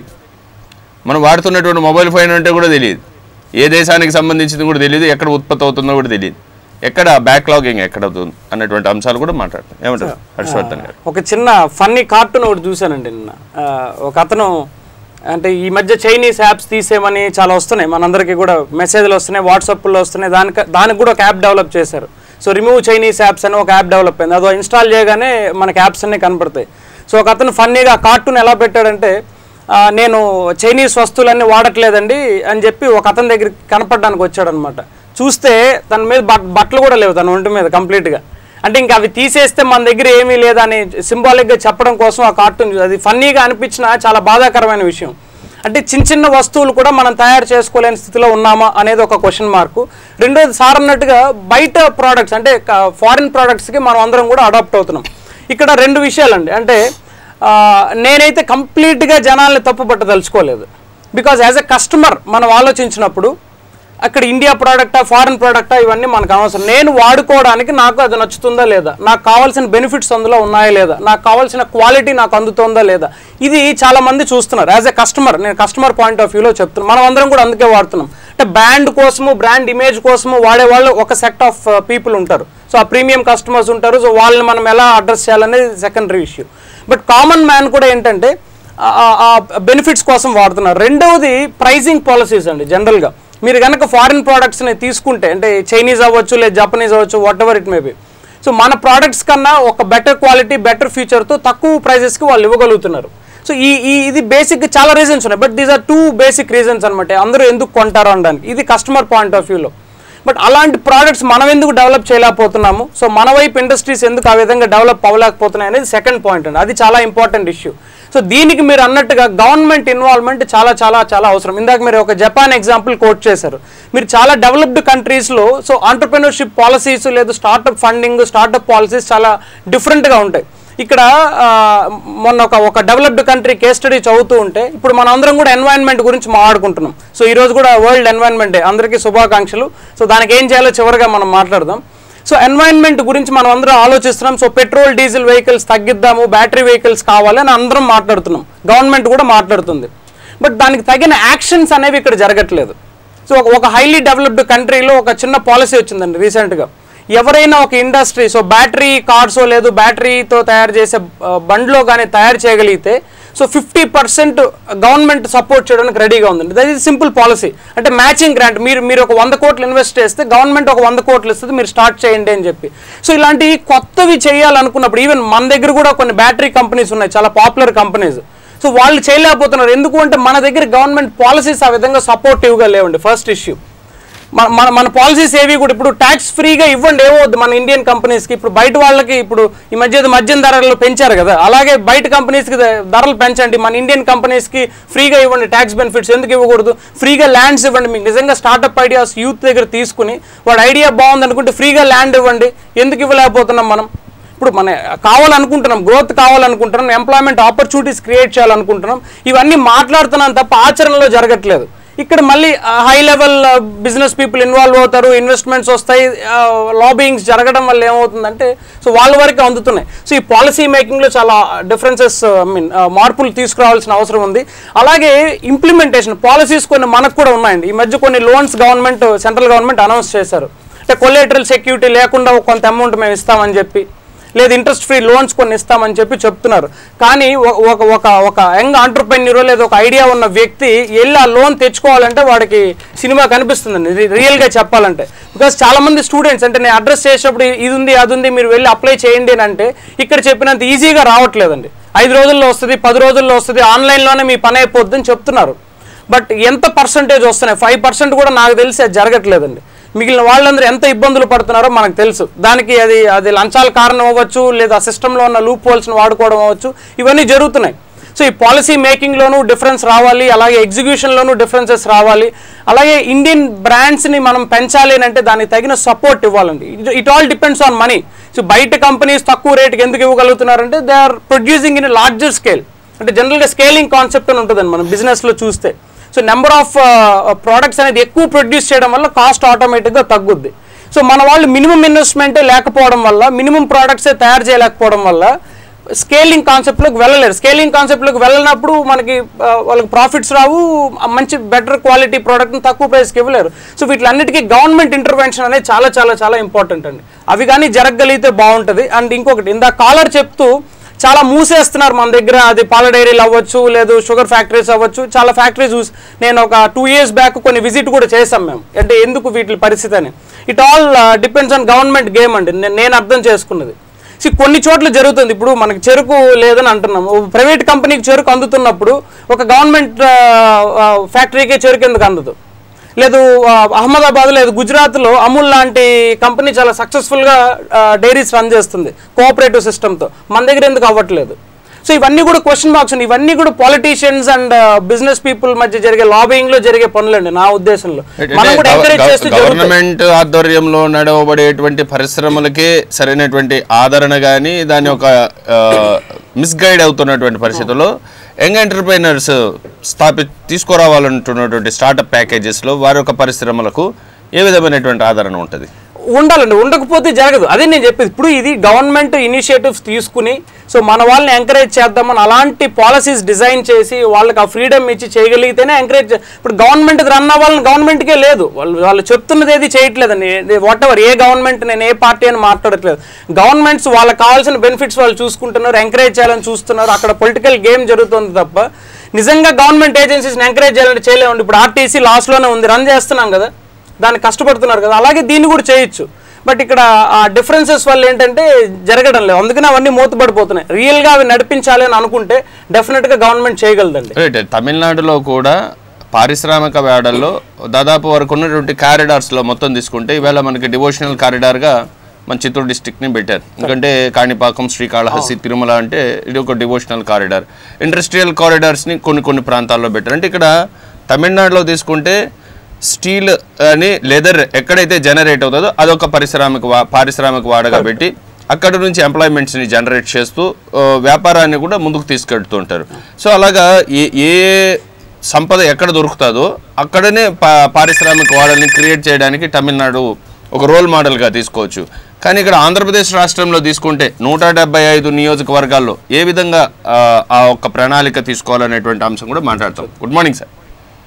మనం వాడుతున్నటువంటి మొబైల్ ఫోన్ అంటే కూడా తెలియదు ఏ దేశానికి సంబంధించింది కూడా తెలియదు ఎక్కడ ఉత్పత్తి అవుతుందో కూడా తెలియదు ఎక్కడ బ్యాక్లాగింగ్ ఎక్కడ అవుతుంది అన్నటువంటి అంశాలు కూడా మాట్లాడతాం ఏమంటారు హర్షవర్ధన్ గారు ఒక చిన్న ఫన్నీ కార్టూన్ ఒకటి చూశానండి నిన్న ఆ, ఒక అతను అంటే ఈ మధ్య చైనీస్ యాప్స్ తీసేయమని చాలా వస్తున్నాయి మనందరికీ కూడా మెసేజ్లు వస్తున్నాయి వాట్సాప్లో వస్తున్నాయి దానికి దానికి కూడా ఒక యాప్ డెవలప్ చేశారు సో రిమూవ్ చైనీస్ యాప్స్ అని ఒక యాప్ డెవలప్ అయింది అదో ఇన్స్టాల్ చేయగానే మనకి యాప్స్ అన్నీ కనపడతాయి సో ఒక అతను ఫన్నీగా కార్టూన్ ఎలా పెట్టాడంటే ఆ, నేను చైనీస్ వస్తువులన్నీ వాడట్లేదండి అని చెప్పి ఒక అతని దగ్గరికి కనపడడానికి వచ్చాడనమాట చూస్తే తన మీద బట్ బట్టలు కూడా లేవు తన ఒంటి మీద కంప్లీట్గా అంటే ఇంకా అవి తీసేస్తే మన దగ్గర ఏమీ లేదని సింబాలిక్గా చెప్పడం కోసం ఆ కార్టూన్ అది ఫన్నీగా అనిపించిన చాలా బాధాకరమైన విషయం అంటే చిన్న చిన్న వస్తువులు కూడా మనం తయారు చేసుకోలేని స్థితిలో ఉన్నామా అనేది ఒక క్వశ్చన్ మార్కు రెండోది సార్ అన్నట్టుగా బయట ప్రోడక్ట్స్ అంటే ఫారిన్ ప్రోడక్ట్స్కి మనం అందరం కూడా అడాప్ట్ అవుతున్నాం ఇక్కడ రెండు విషయాలండి అంటే ఆ, నేనైతే కంప్లీట్గా జనాల్ని తప్పు పట్టదలుచుకోలేదు బికాజ్ యాజ్ ఎ కస్టమర్ మనం ఆలోచించినప్పుడు అక్కడ ఇండియా ప్రోడక్టా ఫారిన్ ప్రోడక్టా ఇవన్నీ మనకు అవసరం నేను వాడుకోవడానికి నాకు అది నచ్చుతుందా లేదా నాకు కావాల్సిన బెనిఫిట్స్ అందులో ఉన్నాయా లేదా నాకు కావాల్సిన క్వాలిటీ నాకు అందుతుందా లేదా ఇది చాలా మంది చూస్తున్నారు యాజ్ ఎ కస్టమర్ నేను కస్టమర్ పాయింట్ ఆఫ్ వ్యూలో చెప్తున్నాను మనం అందరం కూడా అందుకే వాడుతున్నాం అంటే బ్రాండ్ కోసము బ్రాండ్ ఇమేజ్ కోసము వాడే వాళ్ళు ఒక సెట్ ఆఫ్ పీపుల్ ఉంటారు సో ఆ ప్రీమియం కస్టమర్స్ ఉంటారు సో వాళ్ళని మనం ఎలా అడ్రస్ చేయాలనేది secondary issue but common man కూడా ఏంటంటే ఆ బెనిఫిట్స్ కోసం వాడుతున్నారు రెండవది ప్రైజింగ్ పాలసీస్ అండి జనరల్గా మీరు కనుక ఫారిన్ ప్రోడక్ట్స్ని తీసుకుంటే అంటే చైనీస్ అవ్వచ్చు లేదా జపనీస్ అవ్వచ్చు whatever it may be so మన ప్రోడక్ట్స్ కన్నా ఒక బెటర్ క్వాలిటీ బెటర్ ఫీచర్తో తక్కువ ప్రైజెస్కి వాళ్ళు ఇవ్వగలుగుతున్నారు సో ఈ ఈ ఇది బేసిక్ చాలా రీజన్స్ ఉన్నాయి but these are two basic reasons అనమాట అందరూ ఎందుకు కొంటారు అనడానికి ఇది కస్టమర్ పాయింట్ ఆఫ్ వ్యూలో బట్ అలాంటి ప్రోడక్ట్స్ మనం ఎందుకు డెవలప్ చేయలేకపోతున్నాము సో మన వైపు ఇండస్ట్రీస్ ఎందుకు ఆ విధంగా డెవలప్ అవ్వలేకపోతున్నాయి అనేది సెకండ్ పాయింట్ అండి అది చాలా ఇంపార్టెంట్ ఇష్యూ సో దీనికి మీరు అన్నట్టుగా గవర్నమెంట్ ఇన్వాల్వ్మెంట్ చాలా చాలా చాలా అవసరం ఇందాక మీరు ఒక జపాన్ ఎగ్జాంపుల్ కోట్ చేశారు మీరు చాలా డెవలప్డ్ కంట్రీస్లో సో ఆంటర్ప్రినర్షిప్ పాలసీస్ లేదు స్టార్టప్ ఫండింగ్ స్టార్టప్ పాలసీస్ చాలా డిఫరెంట్గా ఉంటాయి ఇక్కడ ఆ, మొన్న ఒక ఒక డెవలప్డ్ కంట్రీ కేస్ స్టడీ చదువుతూ ఉంటే ఇప్పుడు మనం అందరం కూడా ఎన్వైరన్మెంట్ గురించి మాట్లాడుకుంటున్నాం సో ఈ రోజు కూడా వరల్డ్ ఎన్వైరన్మెంట్ డే అందరికీ శుభాకాంక్షలు సో దానికి ఏం చేయాలో చివరిగా మనం మాట్లాడదాం సో ఎన్వైరన్మెంట్ గురించి మనం అందరం ఆలోచిస్తున్నాం సో పెట్రోల్ డీజిల్ వెహికల్స్ తగ్గిద్దాము బ్యాటరీ వెహికల్స్ కావాలి అని అందరం మాట్లాడుతున్నాం గవర్నమెంట్ కూడా మాట్లాడుతుంది బట్ దానికి తగిన యాక్షన్స్ అనేవి ఇక్కడ జరగట్లేదు సో ఒక- ఒక హైలీ డెవలప్డ్ కంట్రీలో ఒక చిన్న పాలసీ వచ్చిందండి రీసెంట్గా ఎవరైనా ఒక ఇండస్ట్రీ సో బ్యాటరీ కార్స్ లేదు బ్యాటరీతో తయారు చేసే ఆ, బండ్లో కానీ తయారు చేయగలిగితే so fifty percent government support చేయడానికి రెడీగా ఉందండి దట్ ఈస్ సింపుల్ పాలసీ అంటే మ్యాచింగ్ గ్రాంట్ మీరు మీరు ఒక వంద కోట్లు ఇన్వెస్ట్ చేస్తే గవర్నమెంట్ ఒక వంద కోట్లు ఇస్తుంది మీరు స్టార్ట్ చేయండి అని చెప్పి సో ఇలాంటి కొత్తవి చేయాలనుకున్నప్పుడు ఈవెన్ మన దగ్గర కూడా కొన్ని బ్యాటరీ కంపెనీస్ ఉన్నాయి చాలా పాపులర్ కంపెనీస్ సో వాళ్ళు చేయలేకపోతున్నారు ఎందుకు అంటే మన దగ్గర గవర్నమెంట్ పాలసీస్ ఆ విధంగా సపోర్టివ్గా లేవండి ఫస్ట్ ఇష్యూ మన మన మన పాలసీస్ ఏవి కూడా ఇప్పుడు ట్యాక్స్ ఫ్రీగా ఇవ్వండి ఏమవుద్ది మన ఇండియన్ కంపెనీస్కి ఇప్పుడు బయట వాళ్ళకి ఇప్పుడు ఈ మధ్య ఏదో మద్యం ధరలు పెంచారు కదా అలాగే బయట కంపెనీస్కి ద- ధరలు పెంచండి మన ఇండియన్ కంపెనీస్కి ఫ్రీగా ఇవ్వండి ట్యాక్స్ బెనిఫిట్స్ ఎందుకు ఇవ్వకూడదు ఫ్రీగా ల్యాండ్స్ ఇవ్వండి మీకు నిజంగా స్టార్టప్ ఐడియాస్ యూత్ దగ్గర తీసుకుని వాడు ఐడియా బాగుంది అనుకుంటే ఫ్రీగా ల్యాండ్ ఇవ్వండి ఎందుకు ఇవ్వలేకపోతున్నాం మనం ఇప్పుడు మన కావాలనుకుంటున్నాం గ్రోత్ కావాలనుకుంటున్నాం ఎంప్లాయ్మెంట్ ఆపర్చునిటీస్ క్రియేట్ చేయాలనుకుంటున్నాం ఇవన్నీ మాట్లాడుతున్నాం తప్ప ఆచరణలో జరగట్లేదు ఇక్కడ మళ్ళీ high level business people involve అవుతారు ఇన్వెస్ట్మెంట్స్ వస్తాయి లాబింగ్స్ జరగడం వల్ల ఏమవుతుందంటే సో వాళ్ళ వరకు అందుతున్నాయి సో ఈ పాలసీ మేకింగ్లో చాలా డిఫరెన్సెస్ ఐ మీన్ మార్పులు తీసుకురావాల్సిన అవసరం ఉంది అలాగే ఇంప్లిమెంటేషన్ పాలసీస్ కొన్ని మనకు కూడా ఉన్నాయండి ఈ మధ్య కొన్ని loans government central government announce చేశారు అంటే కొలేటరల్ సెక్యూరిటీ లేకుండా కొంత అమౌంట్ మేము ఇస్తామని చెప్పి లేదు ఇంట్రెస్ట్ ఫ్రీ లోన్స్ కొన్ని ఇస్తామని చెప్పి చెప్తున్నారు కానీ ఒ- ఒక ఒక ఒక యంగ్ ఆంటర్ప్రెన్యూర్ లేదా ఒక ఐడియా ఉన్న వ్యక్తి వెళ్ళి ఆ లోన్ తెచ్చుకోవాలంటే వాడికి సినిమా కనిపిస్తుందండి రి- రియల్గా చెప్పాలంటే బికాస్ చాలా మంది స్టూడెంట్స్ అంటే నేను అడ్రస్ చేసేటప్పుడు ఇది ఉంది అది ఉంది మీరు వెళ్ళి అప్లై చేయండి అని అంటే ఇక్కడ చెప్పినంత ఈజీగా రావట్లేదండి ఐదు రోజుల్లో వస్తుంది పది రోజుల్లో వస్తుంది ఆన్లైన్లోనే మీ పని అయిపోద్దని చెప్తున్నారు బట్ ఎంత పర్సంటేజ్ వస్తున్నాయి ఫైవ్ పర్సెంట్ కూడా నాకు తెలిసి అది జరగట్లేదండి మిగిలిన వాళ్ళందరూ ఎంత ఇబ్బందులు పడుతున్నారో మనకు తెలుసు దానికి అది అది లంచాల కారణం అవ్వచ్చు లేదా సిస్టంలో ఉన్న లూప్ హోల్స్ని వాడుకోవడం అవ్వచ్చు ఇవన్నీ జరుగుతున్నాయి సో ఈ పాలసీ మేకింగ్లోనూ డిఫరెన్స్ రావాలి అలాగే ఎగ్జిక్యూషన్లోనూ డిఫరెన్సెస్ రావాలి అలాగే ఇండియన్ బ్రాండ్స్ని మనం పెంచాలి అని అంటే దానికి తగిన సపోర్ట్ ఇవ్వాలండి it all depends on money so బయట కంపెనీస్ తక్కువ రేటుకి ఎందుకు ఇవ్వగలుగుతున్నారంటే they are producing in larger scale అంటే జనరల్గా స్కేలింగ్ కాన్సెప్ట్ అని ఉంటుందండి మనం బిజినెస్లో చూస్తే సో నెంబర్ ఆఫ్ ప్రోడక్ట్స్ అనేది ఎక్కువ ప్రొడ్యూస్ చేయడం వల్ల కాస్ట్ ఆటోమేటిక్గా తగ్గుద్ది సో మన వాళ్ళు మినిమం ఇన్వెస్ట్మెంటే లేకపోవడం వల్ల మినిమం ప్రోడక్ట్సే తయారు చేయలేకపోవడం వల్ల స్కేలింగ్ కాన్సెప్ట్లోకి వెళ్ళలేరు స్కేలింగ్ కాన్సెప్ట్లోకి వెళ్ళినప్పుడు మనకి ఆ, వాళ్ళకి ప్రాఫిట్స్ రావు ఆ, మంచి బెటర్ క్వాలిటీ ప్రోడక్ట్ని తక్కువ ప్రైస్కి ఇవ్వలేరు సో వీటిలన్నిటికీ గవర్నమెంట్ ఇంటర్వెన్షన్ అనేది చాలా చాలా చాలా ఇంపార్టెంట్ అండి అవి కానీ జరగగలిగితే బాగుంటుంది అండ్ ఇంకొకటి ఇందా కాలర్ చెప్తూ చాలా మూసేస్తున్నారు మన దగ్గర అది పాల డైరీలు అవ్వచ్చు లేదు షుగర్ ఫ్యాక్టరీస్ అవ్వచ్చు చాలా ఫ్యాక్టరీస్ చూసి నేను ఒక టూ ఇయర్స్ బ్యాక్ కొన్ని విజిట్ కూడా చేసాం మేము అంటే ఎందుకు వీటి పరిస్థితి అని it all depends on government game అండి నే- నేను అర్థం చేసుకున్నది సో కొన్ని చోట్ల జరుగుతుంది ఇప్పుడు మనకి చెరుకు లేదని అంటున్నాం ప్రైవేట్ కంపెనీకి చెరుకు అందుతున్నప్పుడు ఒక గవర్నమెంట్ ఫ్యాక్టరీకి చెరుకు ఎందుకు అందదు లేదు ఆ, అహ్మదాబాద్ లేదు గుజరాత్లో అమూల్ లాంటి కంపెనీ చాలా సక్సెస్ఫుల్గా డైరీస్ రన్ చేస్తుంది కోఆపరేటివ్ సిస్టమ్తో మన దగ్గర ఎందుకు అవ్వట్లేదు సో ఇవన్నీ కూడా క్వశ్చన్ మార్క్స్ ఉన్నాయి ఇవన్నీ కూడా పాలిటీషియన్స్ అండ్ బిజినెస్ పీపుల్ మధ్య జరిగే లాబింగ్ లో జరిగే పనులండి నా ఉద్దేశంలో మనం కూడా ఎంకరేజ్ చేస్తూ జరుగుతాయి. గవర్నమెంట్ ఆధ్వర్యంలో నడవబడేటువంటి పరిశ్రమలకే సరైనటువంటి ఆదరణ కానీ దాని ఒక మిస్గైడ్ అవుతున్నటువంటి పరిస్థితుల్లో యంగ్ ఎంటర్ప్రైనర్స్ స్థాపి తీసుకురావాలంటున్నటువంటి స్టార్టప్ ప్యాకేజెస్లో వారి యొక్క పరిశ్రమలకు ఏ విధమైనటువంటి ఆదరణ ఉంటుంది ఉండాలండి ఉండకపోతే జరగదు అదే నేను చెప్పేది ఇప్పుడు ఇది గవర్నమెంట్ ఇనిషియేటివ్స్ తీసుకుని సో మన వాళ్ళని ఎంకరేజ్ చేద్దామని అలాంటి పాలసీస్ డిజైన్ చేసి వాళ్ళకి ఆ ఫ్రీడమ్ ఇచ్చి చేయగలిగితేనే ఎంకరేజ్ ఇప్పుడు గవర్నమెంట్ రన్ అవ్వాలని గవర్నమెంట్కే లేదు వాళ్ళు వాళ్ళు చెప్తున్నది ఏది చేయట్లేదండి వాట్ ఎవర్ ఏ గవర్నమెంట్ నేను ఏ పార్టీ అని మాట్లాడట్లేదు గవర్నమెంట్స్ వాళ్ళకి కావాల్సిన బెనిఫిట్స్ వాళ్ళు చూసుకుంటున్నారు ఎంకరేజ్ చేయాలని చూస్తున్నారు అక్కడ పొలిటికల్ గేమ్ జరుగుతుంది తప్ప నిజంగా గవర్నమెంట్ ఏజెన్సీస్ని ఎంకరేజ్ చేయాలంటే చేయలేమండి ఇప్పుడు ఆర్టీసీ లాస్లోనే ఉంది రన్ చేస్తున్నాం కదా దానికి కష్టపడుతున్నారు కదా అలాగే దీన్ని కూడా చేయొచ్చు బట్ ఇక్కడ ఆ డిఫరెన్సెస్ వల్ల ఏంటంటే జరగడం లేదు అందుకని అవన్నీ మూతపడిపోతున్నాయి రియల్గా అవి నడిపించాలి అని అనుకుంటే డెఫినెట్గా గవర్నమెంట్ చేయగలదండి రైట్ తమిళనాడులో కూడా పారిశ్రామిక వేడల్లో దాదాపు వరకు ఉన్నటువంటి కారిడార్స్లో మొత్తం తీసుకుంటే ఈవేళ మనకి డివోషనల్ కారిడార్గా మన చిత్తూరు డిస్టిక్ని పెట్టారు ఎందుకంటే కాణిపాకం శ్రీకాళహస్తి తిరుమల అంటే ఇది ఒక డివోషనల్ కారిడార్ ఇండస్ట్రియల్ కారిడార్స్ని కొన్ని కొన్ని ప్రాంతాల్లో పెట్టారు అంటే ఇక్కడ తమిళనాడులో తీసుకుంటే స్టీల్ అని లెదర్ ఎక్కడైతే జనరేట్ అవుతుందో అదొక పారిశ్రామిక వా పారిశ్రామిక వాడగా పెట్టి అక్కడ నుంచి ఎంప్లాయ్మెంట్స్ని జనరేట్ చేస్తూ ఆ, వ్యాపారాన్ని కూడా ముందుకు తీసుకెళ్తూ ఉంటారు సో అలాగా ఏ ఏ సంపద ఎక్కడ దొరుకుతుందో అక్కడనే పా పారిశ్రామిక వాడల్ని క్రియేట్ చేయడానికి తమిళనాడు ఒక రోల్ మోడల్గా తీసుకోవచ్చు కానీ ఇక్కడ ఆంధ్రప్రదేశ్ రాష్ట్రంలో తీసుకుంటే నూట డెబ్బై ఐదు నియోజకవర్గాల్లో ఏ విధంగా ఆ, ఆ ఒక్క ప్రణాళిక తీసుకోవాలనేటువంటి అంశం కూడా మాట్లాడతాం good morning sir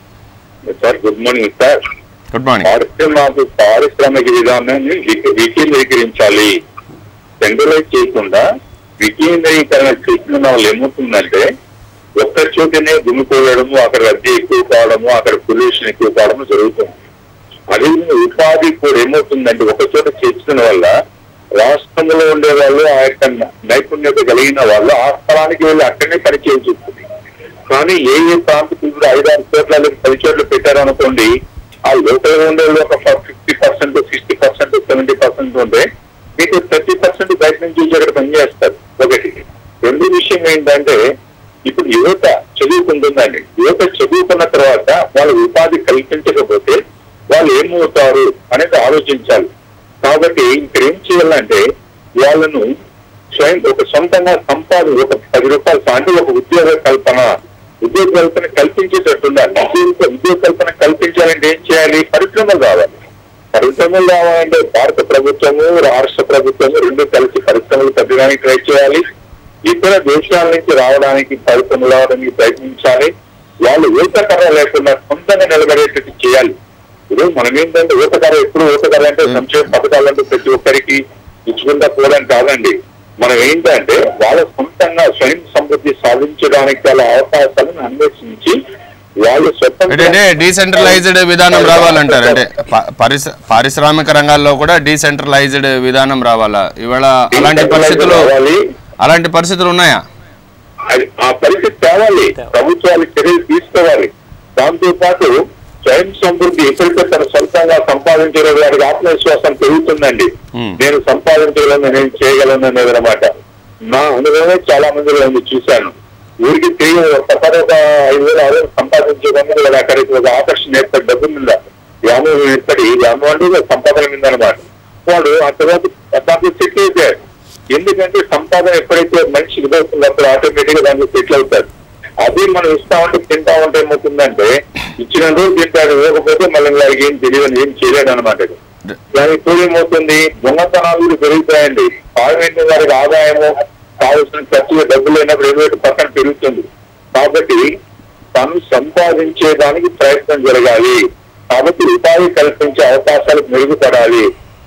sir good morning sir good morning పారిశ్రామిక పారిశ్రామిక విధానాన్ని వికే- వికేంద్రీకరించాలి సెంట్రలైజ్ చేయకుండా వికేంద్రీకరణ చేసిన వాళ్ళు ఏమవుతుందంటే ఒక్క చోటనే దుమ్ముకోవడము అక్కడ రద్దీ ఎక్కువ కావడము అక్కడ పొల్యూషన్ ఎక్కువ కావడము జరుగుతుంది అదే ఉపాధి కూడా ఏమవుతుందంటే ఒక చోట చేర్చిన వల్ల రాష్ట్రంలో ఉండే వాళ్ళు ఆ యొక్క నైపుణ్యత కలిగిన వాళ్ళు ఆ స్థలానికి వెళ్ళి అక్కడనే పని చేయాల్సి వస్తుంది కానీ ఏ ఏ ప్రాంతం ఇప్పుడు ఐదారు చోట్ల లేదా పది చోట్ల పెట్టారు అనుకోండి ఆ లోకల్ ఉండే వాళ్ళు ఒక fifty percent sixty percent seventy percent ఉంటే మీకు థర్టీ పర్సెంట్ బయట నుంచి వచ్చి అక్కడ పనిచేస్తారు ఒకటి రెండు విషయం ఏంటంటే ఇప్పుడు యువత చదువుకుంటుందండి యువత చదువుకున్న తర్వాత వాళ్ళ ఉపాధి కల్పించకపోతే వాళ్ళు ఏమవుతారు అనేది ఆలోచించాలి కాబట్టి ఇక్కడ ఏం చేయాలంటే వాళ్ళను స్వయం ఒక సొంతంగా సంపాదన ఒక పది రూపాయలు అంటే ఒక ఉద్యోగ కల్పన ఉద్యోగ కల్పన కల్పించేటట్టు ఉండాలి ఉద్యోగ ఉద్యోగ కల్పన కల్పించాలంటే ఏం చేయాలి పరిశ్రమలు రావాలి పరిశ్రమలు రావాలంటే భారత ప్రభుత్వము రాష్ట్ర ప్రభుత్వము రెండు కలిసి పరిశ్రమలు పెట్టడానికి ట్రై చేయాలి ఇతర దేశాల నుంచి రావడానికి పరిశ్రమలు రావడానికి ప్రయత్నించాలి వాళ్ళు ఊతకర్ర లేకుండా సొంతంగా నిలబడేటట్టు చేయాలి ఇప్పుడు మనం ఏంటంటే ఊతకర్ర ఎప్పుడు ఊతకర్ర అంటే సంక్షేమ పథకాలంటే ప్రతి ఒక్కరికి ఇచ్చుకుంటా పోవడం కాదండి మనం ఏంటంటే వాళ్ళ సొంతంగా స్వయం సమృద్ధి సాధించడానికి గల అవకాశాలను అన్వేషించి వాళ్ళు అంటే స్వతంత్ర డీసెంట్రలైజ్డ్ విధానం రావాలంటారు అంటే ప- పరిశ్ర పారిశ్రామిక రంగాల్లో కూడా డీసెంట్రలైజ్డ్ విధానం రావాలా ఇవాళ అలాంటి పరిస్థితులు రావాలి. అలాంటి పరిస్థితులు ఉన్నాయా అది ఆ పరిస్థితి తేవాలి ప్రభుత్వాలు చర్యలు తీసుకోవాలి దాంతో పాటు స్వయం సమృద్ధి ఎప్పుడైతే తన సొంతంగా సంపాదించడం వారికి ఆత్మవిశ్వాసం పెరుగుతుందండి Hmm. నేను సంపాదించగలను నేను చేయగలను అనేది అనమాట నా అనుభవమే చాలా మందిలో ఉంది చూశాను ఊరికి తిరిగి ఒకసారి ఒక ఐదు వేలు ఆరు వేలు సంపాదించడానికి వాళ్ళ అక్కడికి ఒక ఆకర్షణ ఏర్పడి డబ్బు మీద వ్యామోహం ఏర్పడి వ్యామోహం అంటే ఒక సంపాదన మీద అనమాట వాడు ఆ తర్వాత దాంట్లో సెటిల్ అయిపోయాడు ఎందుకంటే సంపాదన ఎప్పుడైతే మనిషికి ఇదవుతుందో అప్పుడు ఆటోమేటిక్ గా దాంట్లో సెటిల్ అవుతారు అదే మనం ఇస్తా ఉంటే తింటా ఉంటే ఏమవుతుందంటే ఇచ్చిన రోజు తింటాడు ఇవ్వకపోతే మళ్ళీ వారికి ఏం తెలియదు ఏం చేయలేడు అనమాట దానికి తోడు ఏమవుతుంది దొంగతనాలు కూడా పెరుగుతాయండి పార్లమెంట్ వారికి ఆదాయము కావాల్సిన ఖర్చులు డబ్బులు లేనప్పుడు ఏదో ఒకటి పక్కన పెరుగుతుంది కాబట్టి తను సంపాదించేదానికి ప్రయత్నం జరగాలి కాబట్టి ఉపాధి కల్పించే అవకాశాలు మెరుగుపడాలి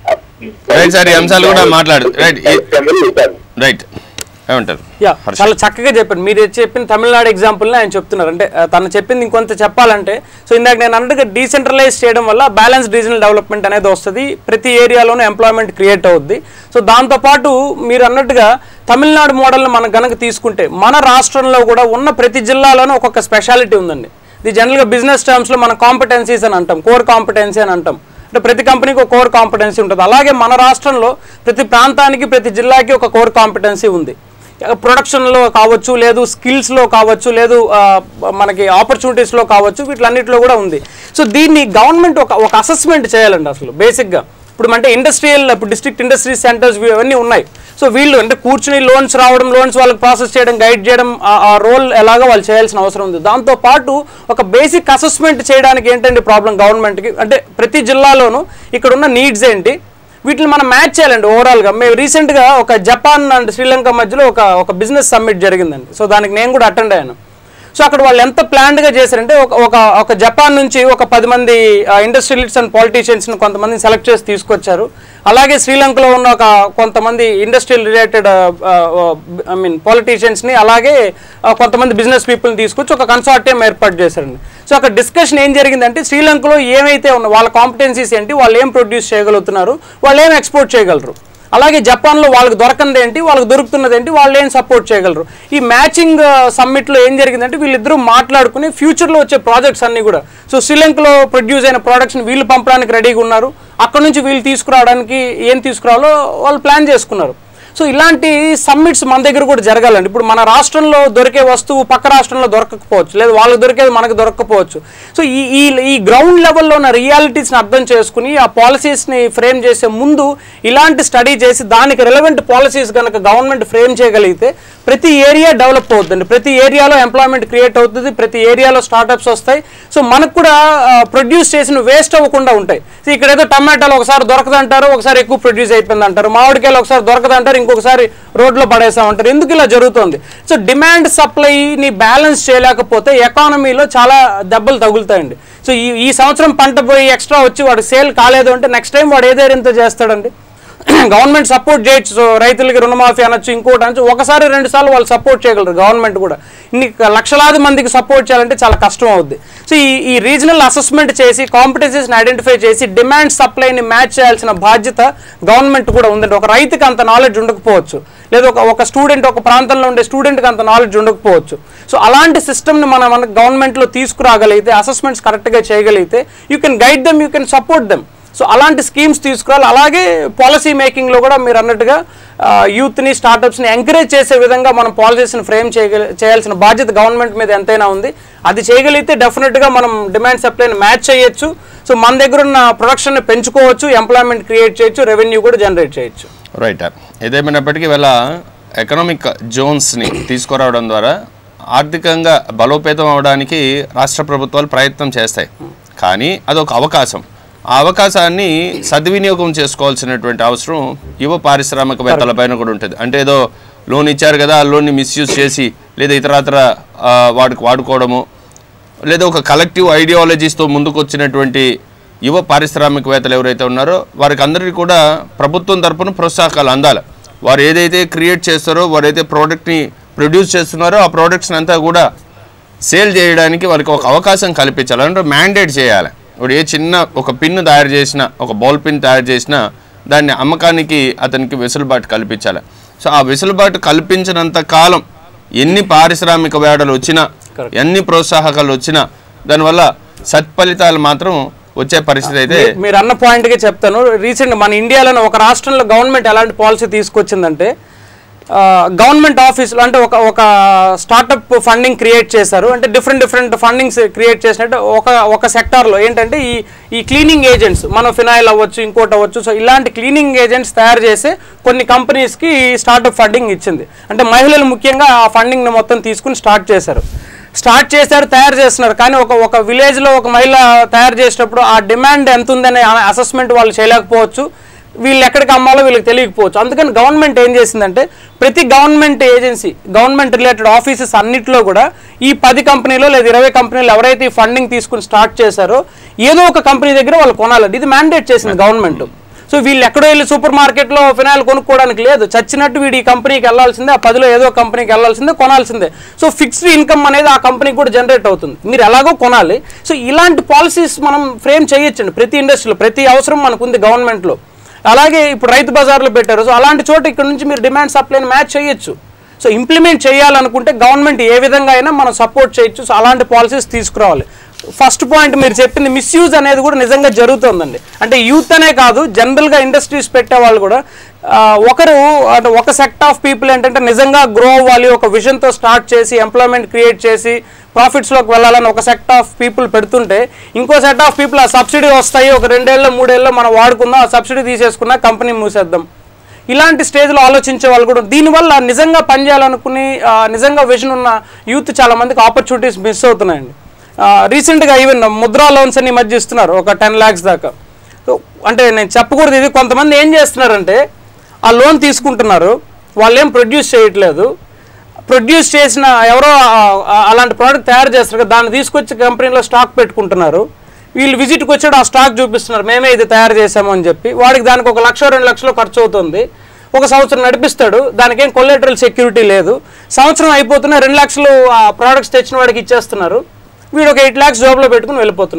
రైట్ సార్, ఈ అంశాలు కూడా మాట్లాడు. రైట్, ఈ- పరిశ్రమలు ఉంటారు. రైట్ ఏమంటారు యా హర్ష. చాలా చక్కగా చెప్పారు మీరు చెప్పిన తమిళనాడు ఎగ్జాంపుల్ని ఆయన చెప్తున్నారు అంటే ఆ, తను చెప్పింది ఇంకొంత చెప్పాలంటే సో ఇందాక నేను అన్నట్టుగా డీసెంట్రలైజ్ చేయడం వల్ల బ్యాలెన్స్ రీజనల్ డెవలప్మెంట్ అనేది వస్తుంది ప్రతి ఏరియాలోనూ ఎంప్లాయ్మెంట్ క్రియేట్ అవుద్ది సో దాంతోపాటు మీరు అన్నట్టుగా తమిళనాడు మోడల్ని మనం కనుక తీసుకుంటే మన రాష్ట్రంలో కూడా ఉన్న ప్రతి జిల్లాలోనూ ఒక్కొక్క స్పెషాలిటీ ఉందండి ఇది జనరల్గా బిజినెస్ టర్మ్స్లో మన కాంపిటెన్సీస్ అని అంటాం కోర్ కాంపిటెన్సీ అని అంటాం అంటే ప్రతి కంపెనీకి ఒక కోర్ కాంపిటెన్సీ ఉంటుంది అలాగే మన రాష్ట్రంలో ప్రతి ప్రాంతానికి ప్రతి జిల్లాకి ఒక కోర్ కాంపిటెన్సీ ఉంది ప్రొడక్షన్లో కావచ్చు లేదు స్కిల్స్లో కావచ్చు లేదు ఆ, మనకి ఆపర్చునిటీస్లో కావచ్చు వీటిలన్నిటిలో కూడా ఉంది సో దీన్ని గవర్నమెంట్ ఒక ఒక అసెస్మెంట్ చేయాలండి అసలు బేసిక్గా ఇప్పుడు అంటే ఇండస్ట్రియల్ ఇప్పుడు డిస్ట్రిక్ట్ ఇండస్ట్రీ సెంటర్స్ ఇవన్నీ ఉన్నాయి సో వీళ్ళు అంటే కూర్చుని లోన్స్ రావడం లోన్స్ వాళ్ళకి ప్రాసెస్ చేయడం గైడ్ చేయడం ఆ- ఆ రోల్ ఎలాగో వాళ్ళు చేయాల్సిన అవసరం ఉంది దాంతో పాటు ఒక బేసిక్ అసెస్మెంట్ చేయడానికి ఏంటంటే ప్రాబ్లం గవర్నమెంట్కి అంటే ప్రతి జిల్లాలోనూ ఇక్కడ ఉన్న నీడ్స్ ఏంటి వీటిని మనం మ్యాచ్ చేయాలండి ఓవరాల్గా మేము రీసెంట్గా ఒక జపాన్ అండ్ శ్రీలంక మధ్యలో ఒక ఒక బిజినెస్ సమ్మిట్ జరిగిందండి సో దానికి నేను కూడా అటెండ్ అయ్యాను సో అక్కడ వాళ్ళు ఎంత ప్లాన్డ్గా చేశారంటే ఒక ఒక ఒక జపాన్ నుంచి ఒక పది మంది ఇండస్ట్రియలిస్ట్ అండ్ పాలిటీషియన్స్ని కొంతమందిని సెలెక్ట్ చేసి తీసుకొచ్చారు అలాగే శ్రీలంకలో ఉన్న ఒక కొంతమంది ఇండస్ట్రియల్ రిలేటెడ్ ఐ మీన్ పాలిటీషియన్స్ని అలాగే ఆ, కొంతమంది బిజినెస్ పీపుల్ని తీసుకొచ్చి ఒక కన్సార్టియం ఏర్పాటు చేశారండి సో అక్కడ డిస్కషన్ ఏం జరిగిందంటే శ్రీలంకలో ఏమైతే ఉన్న వాళ్ళ కాంపిటెన్సీస్ ఏంటి వాళ్ళు ఏం ప్రొడ్యూస్ చేయగలుగుతున్నారు వాళ్ళు ఏం ఎక్స్పోర్ట్ చేయగలరు అలాగే జపాన్లో వాళ్ళకి దొరకంది ఏంటి వాళ్ళకి దొరుకుతున్నది ఏంటి వాళ్ళు ఏం సపోర్ట్ చేయగలరు ఈ మ్యాచింగ్ సమ్మిట్లో ఏం జరిగిందంటే వీళ్ళిద్దరూ మాట్లాడుకుని ఫ్యూచర్లో వచ్చే ప్రాజెక్ట్స్ అన్నీ కూడా సో శ్రీలంకలో ప్రొడ్యూస్ అయిన ప్రోడక్ట్స్ని వీళ్ళు పంపడానికి రెడీగా ఉన్నారు అక్కడ నుంచి వీళ్ళు తీసుకురావడానికి ఏం తీసుకురావాలో వాళ్ళు ప్లాన్ చేసుకున్నారు సో ఇలాంటి సమ్మిట్స్ మన దగ్గర కూడా జరగాలండి ఇప్పుడు మన రాష్ట్రంలో దొరికే వస్తువు పక్క రాష్ట్రంలో దొరకకపోవచ్చు లేదా వాళ్ళకి దొరికేది మనకు దొరకకపోవచ్చు సో ఈ ఈ ఈ గ్రౌండ్ లెవెల్లో ఉన్న రియాలిటీస్ని అర్థం చేసుకుని ఆ పాలసీస్ని ఫ్రేమ్ చేసే ముందు ఇలాంటి స్టడీ చేసి దానికి రిలవెంట్ పాలసీస్ కనుక గవర్నమెంట్ ఫ్రేమ్ చేయగలిగితే ప్రతి ఏరియా డెవలప్ అవుతుంది ప్రతి ఏరియాలో ఎంప్లాయ్మెంట్ క్రియేట్ అవుతుంది ప్రతి ఏరియాలో స్టార్టప్స్ వస్తాయి సో మనకు కూడా ప్రొడ్యూస్ చేసిన వేస్ట్ అవ్వకుండా ఉంటాయి సో ఇక్కడ ఏదో టమాటాలు ఒకసారి దొరకదంటారు ఒకసారి ఎక్కువ ప్రొడ్యూస్ అయిపోయింది అంటారు మామిడికాయలు ఒకసారి దొరకదంటారు ఇంకొకసారి రోడ్లో పడేసామంటారు ఎందుకు ఇలా జరుగుతుంది సో డిమాండ్ సప్లైని బ్యాలెన్స్ చేయలేకపోతే ఎకానమీలో చాలా దెబ్బలు తగులుతాయండి సో ఈ ఈ సంవత్సరం పంట పోయి ఎక్స్ట్రా వచ్చి వాడు సేల్ కాలేదు అంటే నెక్స్ట్ టైం వాడు ఏదేరింత చేస్తాడండి గవర్నమెంట్ సపోర్ట్ చేయొచ్చు సో రైతులకి రుణమాఫీ అనొచ్చు ఇంకోటి అనొచ్చు ఒకసారి రెండు సార్లు వాళ్ళు సపోర్ట్ చేయగలరు గవర్నమెంట్ కూడా ఇన్ని లక్షలాది మందికి సపోర్ట్ చేయాలంటే చాలా కష్టం అవుద్ది సో ఈ ఈ రీజనల్ అసెస్మెంట్ చేసి కాంపిటెన్సీస్ని ఐడెంటిఫై చేసి డిమాండ్ సప్లైని మ్యాచ్ చేయాల్సిన బాధ్యత గవర్నమెంట్ కూడా ఉందండి ఒక రైతుకి అంత నాలెడ్జ్ ఉండకపోవచ్చు లేదా ఒక ఒక స్టూడెంట్ ఒక ప్రాంతంలో ఉండే స్టూడెంట్కి అంత నాలెడ్జ్ ఉండకపోవచ్చు సో అలాంటి సిస్టమ్ని మనం మన గవర్నమెంట్లో తీసుకురాగలిగితే అసెస్మెంట్స్ కరెక్ట్గా చేయగలిగితే you can guide them you can support them so అలాంటి స్కీమ్స్ తీసుకురావాలి అలాగే పాలసీ మేకింగ్లో కూడా మీరు అన్నట్టుగా యూత్ని స్టార్టప్స్ని ఎంకరేజ్ చేసే విధంగా మనం పాలసీస్ని ఫ్రేమ్ చేయగలి చేయాల్సిన బాధ్యత గవర్నమెంట్ మీద ఎంతైనా ఉంది అది చేయగలిగితే డెఫినెట్గా మనం డిమాండ్ సప్లైని మ్యాచ్ చేయొచ్చు సో మన దగ్గర ఉన్న ప్రొడక్షన్ని పెంచుకోవచ్చు ఎంప్లాయ్మెంట్ క్రియేట్ చేయొచ్చు రెవెన్యూ కూడా జనరేట్ చేయొచ్చు రైట్ ఏదేమైనప్పటికీ వీళ్ళ ఎకనామిక్ జోన్స్ని తీసుకురావడం ద్వారా ఆర్థికంగా బలోపేతం అవడానికి రాష్ట్ర ప్రభుత్వాలు ప్రయత్నం చేస్తాయి కానీ అదొక అవకాశం ఆ అవకాశాన్ని సద్వినియోగం చేసుకోవాల్సినటువంటి అవసరం యువ పారిశ్రామికవేత్తలపైన కూడా ఉంటుంది అంటే ఏదో లోన్ ఇచ్చారు కదా ఆ లోన్ని మిస్యూజ్ చేసి లేదా ఇతరత్ర ఆ, వాడికి వాడుకోవడము లేదా ఒక కలెక్టివ్ ఐడియాలజీస్తో ముందుకు వచ్చినటువంటి యువ పారిశ్రామికవేత్తలు ఎవరైతే ఉన్నారో వారికి అందరికీ కూడా ప్రభుత్వం తరపున ప్రోత్సాహకాలు అందాలి వారు ఏదైతే క్రియేట్ చేస్తారో వారు అయితే ప్రోడక్ట్ని ప్రొడ్యూస్ చేస్తున్నారో ఆ ప్రోడక్ట్స్ని అంతా కూడా సేల్ చేయడానికి వారికి ఒక అవకాశం కల్పించాలి అంటే మ్యాండేట్ చేయాలి ఇప్పుడు ఏ చిన్న ఒక పిన్ తయారు చేసినా ఒక బాల్ పిన్ తయారు చేసినా దాన్ని అమ్మకానికి అతనికి వెసులుబాటు కల్పించాలి సో ఆ వెసులుబాటు కల్పించినంత కాలం ఎన్ని పారిశ్రామిక వేడలు వచ్చినా ఎన్ని ప్రోత్సాహకాలు వచ్చినా దానివల్ల సత్ఫలితాలు మాత్రం వచ్చే పరిస్థితి అయితే మీరు అన్న పాయింట్కే చెప్తాను రీసెంట్ మన ఇండియాలోనే ఒక రాష్ట్రంలో గవర్నమెంట్ ఎలాంటి పాలసీ తీసుకొచ్చిందంటే గవర్నమెంట్ ఆఫీసులో అంటే ఒక ఒక స్టార్టప్ ఫండింగ్ క్రియేట్ చేశారు అంటే డిఫరెంట్ డిఫరెంట్ ఫండింగ్స్ క్రియేట్ చేసినట్టు ఒక ఒక సెక్టార్లో ఏంటంటే ఈ ఈ క్లీనింగ్ ఏజెంట్స్ మన ఫినాయిల్ అవ్వచ్చు ఇంకోటి అవ్వచ్చు సో ఇలాంటి క్లీనింగ్ ఏజెంట్స్ తయారు చేసి కొన్ని కంపెనీస్కి స్టార్టప్ ఫండింగ్ ఇచ్చింది అంటే మహిళలు ముఖ్యంగా ఆ ఫండింగ్ని మొత్తం తీసుకుని స్టార్ట్ చేశారు స్టార్ట్ చేశారు తయారు చేస్తున్నారు కానీ ఒక ఒక విలేజ్లో ఒక మహిళ తయారు చేసేటప్పుడు ఆ డిమాండ్ ఎంత ఉందనే అసెస్మెంట్ వాళ్ళు చేయలేకపోవచ్చు వీళ్ళు ఎక్కడికి అమ్మాలో వీళ్ళకి తెలియకపోవచ్చు అందుకని గవర్నమెంట్ ఏం చేసిందంటే ప్రతి government agency government related offices అన్నిట్లో కూడా ఈ పది కంపెనీలో లేదా ఇరవై కంపెనీలు ఎవరైతే ఈ ఫండింగ్ తీసుకుని స్టార్ట్ చేశారో ఏదో ఒక కంపెనీ దగ్గర వాళ్ళు కొనాలండి ఇది మ్యాండేట్ చేసింది గవర్నమెంట్ సో వీళ్ళు ఎక్కడో వెళ్ళి సూపర్ మార్కెట్లో ఫినాయిల్ కొనుక్కోవడానికి లేదు చచ్చినట్టు వీడు ఈ కంపెనీకి వెళ్ళాల్సిందే ఆ పదిలో ఏదో ఒక కంపెనీకి వెళ్ళాల్సిందే కొనాల్సిందే సో ఫిక్స్డ్ ఇన్కమ్ అనేది ఆ కంపెనీకి కూడా జనరేట్ అవుతుంది మీరు ఎలాగో కొనాలి సో ఇలాంటి పాలసీస్ మనం ఫ్రేమ్ చేయొచ్చండి ప్రతి ఇండస్ట్రీలో ప్రతి అవసరం మనకు ఉంది గవర్నమెంట్లో అలాగే ఇప్పుడు రైతు బజార్లు పెట్టారు సో అలాంటి చోట ఇక్కడ నుంచి మీరు డిమాండ్ సప్లైని మ్యాచ్ చేయొచ్చు సో ఇంప్లిమెంట్ చేయాలనుకుంటే గవర్నమెంట్ ఏ విధంగా అయినా మనం సపోర్ట్ చేయొచ్చు సో అలాంటి పాలసీస్ తీసుకురావాలి ఫస్ట్ పాయింట్ మీరు చెప్పింది మిస్యూజ్ అనేది కూడా నిజంగా జరుగుతుందండి అంటే యూత్ అనే కాదు జనరల్గా ఇండస్ట్రీస్ పెట్టే వాళ్ళు కూడా ఆ, ఒకరు అంటే ఒక సెక్ట్ ఆఫ్ పీపుల్ ఏంటంటే నిజంగా గ్రో అవ్వాలి ఒక విజన్తో స్టార్ట్ చేసి ఎంప్లాయ్మెంట్ క్రియేట్ చేసి ప్రాఫిట్స్లోకి వెళ్ళాలని ఒక సెక్ట్ ఆఫ్ పీపుల్ పెడుతుంటే ఇంకో సెట్ ఆఫ్ పీపుల్ ఆ సబ్సిడీ వస్తాయి ఒక రెండేళ్ళు మూడేళ్ళు మనం వాడుకుందాం ఆ సబ్సిడీ తీసేసుకున్నా కంపెనీ మూసేద్దాం ఇలాంటి స్టేజ్లో ఆలోచించే వాళ్ళు కూడా దీనివల్ల నిజంగా పనిచేయాలనుకుని ఆ, నిజంగా విజన్ ఉన్న యూత్ చాలా మందికి ఆపర్చునిటీస్ మిస్ అవుతున్నాయండి రీసెంట్గా ఈవెన్ ముద్రా లోన్స్ అని ఈ మధ్య ఇస్తున్నారు ఒక టెన్ ల్యాక్స్ దాకా సో అంటే నేను చెప్పకూడదు ఇది కొంతమంది ఏం చేస్తున్నారంటే ఆ లోన్ తీసుకుంటున్నారు వాళ్ళు ఏం ప్రొడ్యూస్ చేయట్లేదు ప్రొడ్యూస్ చేసిన ఎవరో ఆ- ఆ- అలాంటి ప్రోడక్ట్ తయారు చేస్తారు కదా దాన్ని తీసుకొచ్చి కంపెనీలో స్టాక్ పెట్టుకుంటున్నారు వీళ్ళు విజిట్కి వచ్చాడు ఆ స్టాక్ చూపిస్తున్నారు మేమే ఇది తయారు చేసాము అని చెప్పి వాడికి దానికి ఒక లక్ష రెండు లక్షలు ఖర్చు అవుతుంది ఒక సంవత్సరం నడిపిస్తాడు దానికి ఏం కొల్లెటరల్ సెక్యూరిటీ లేదు సంవత్సరం అయిపోతున్న రెండు లక్షలు ఆ ప్రోడక్ట్స్ తెచ్చిన వాడికి ఇచ్చేస్తున్నారు వీడు ఒక ఎయిట్ ల్యాక్స్ జాబ్లో పెట్టుకుని వెళ్ళిపోతున్నారు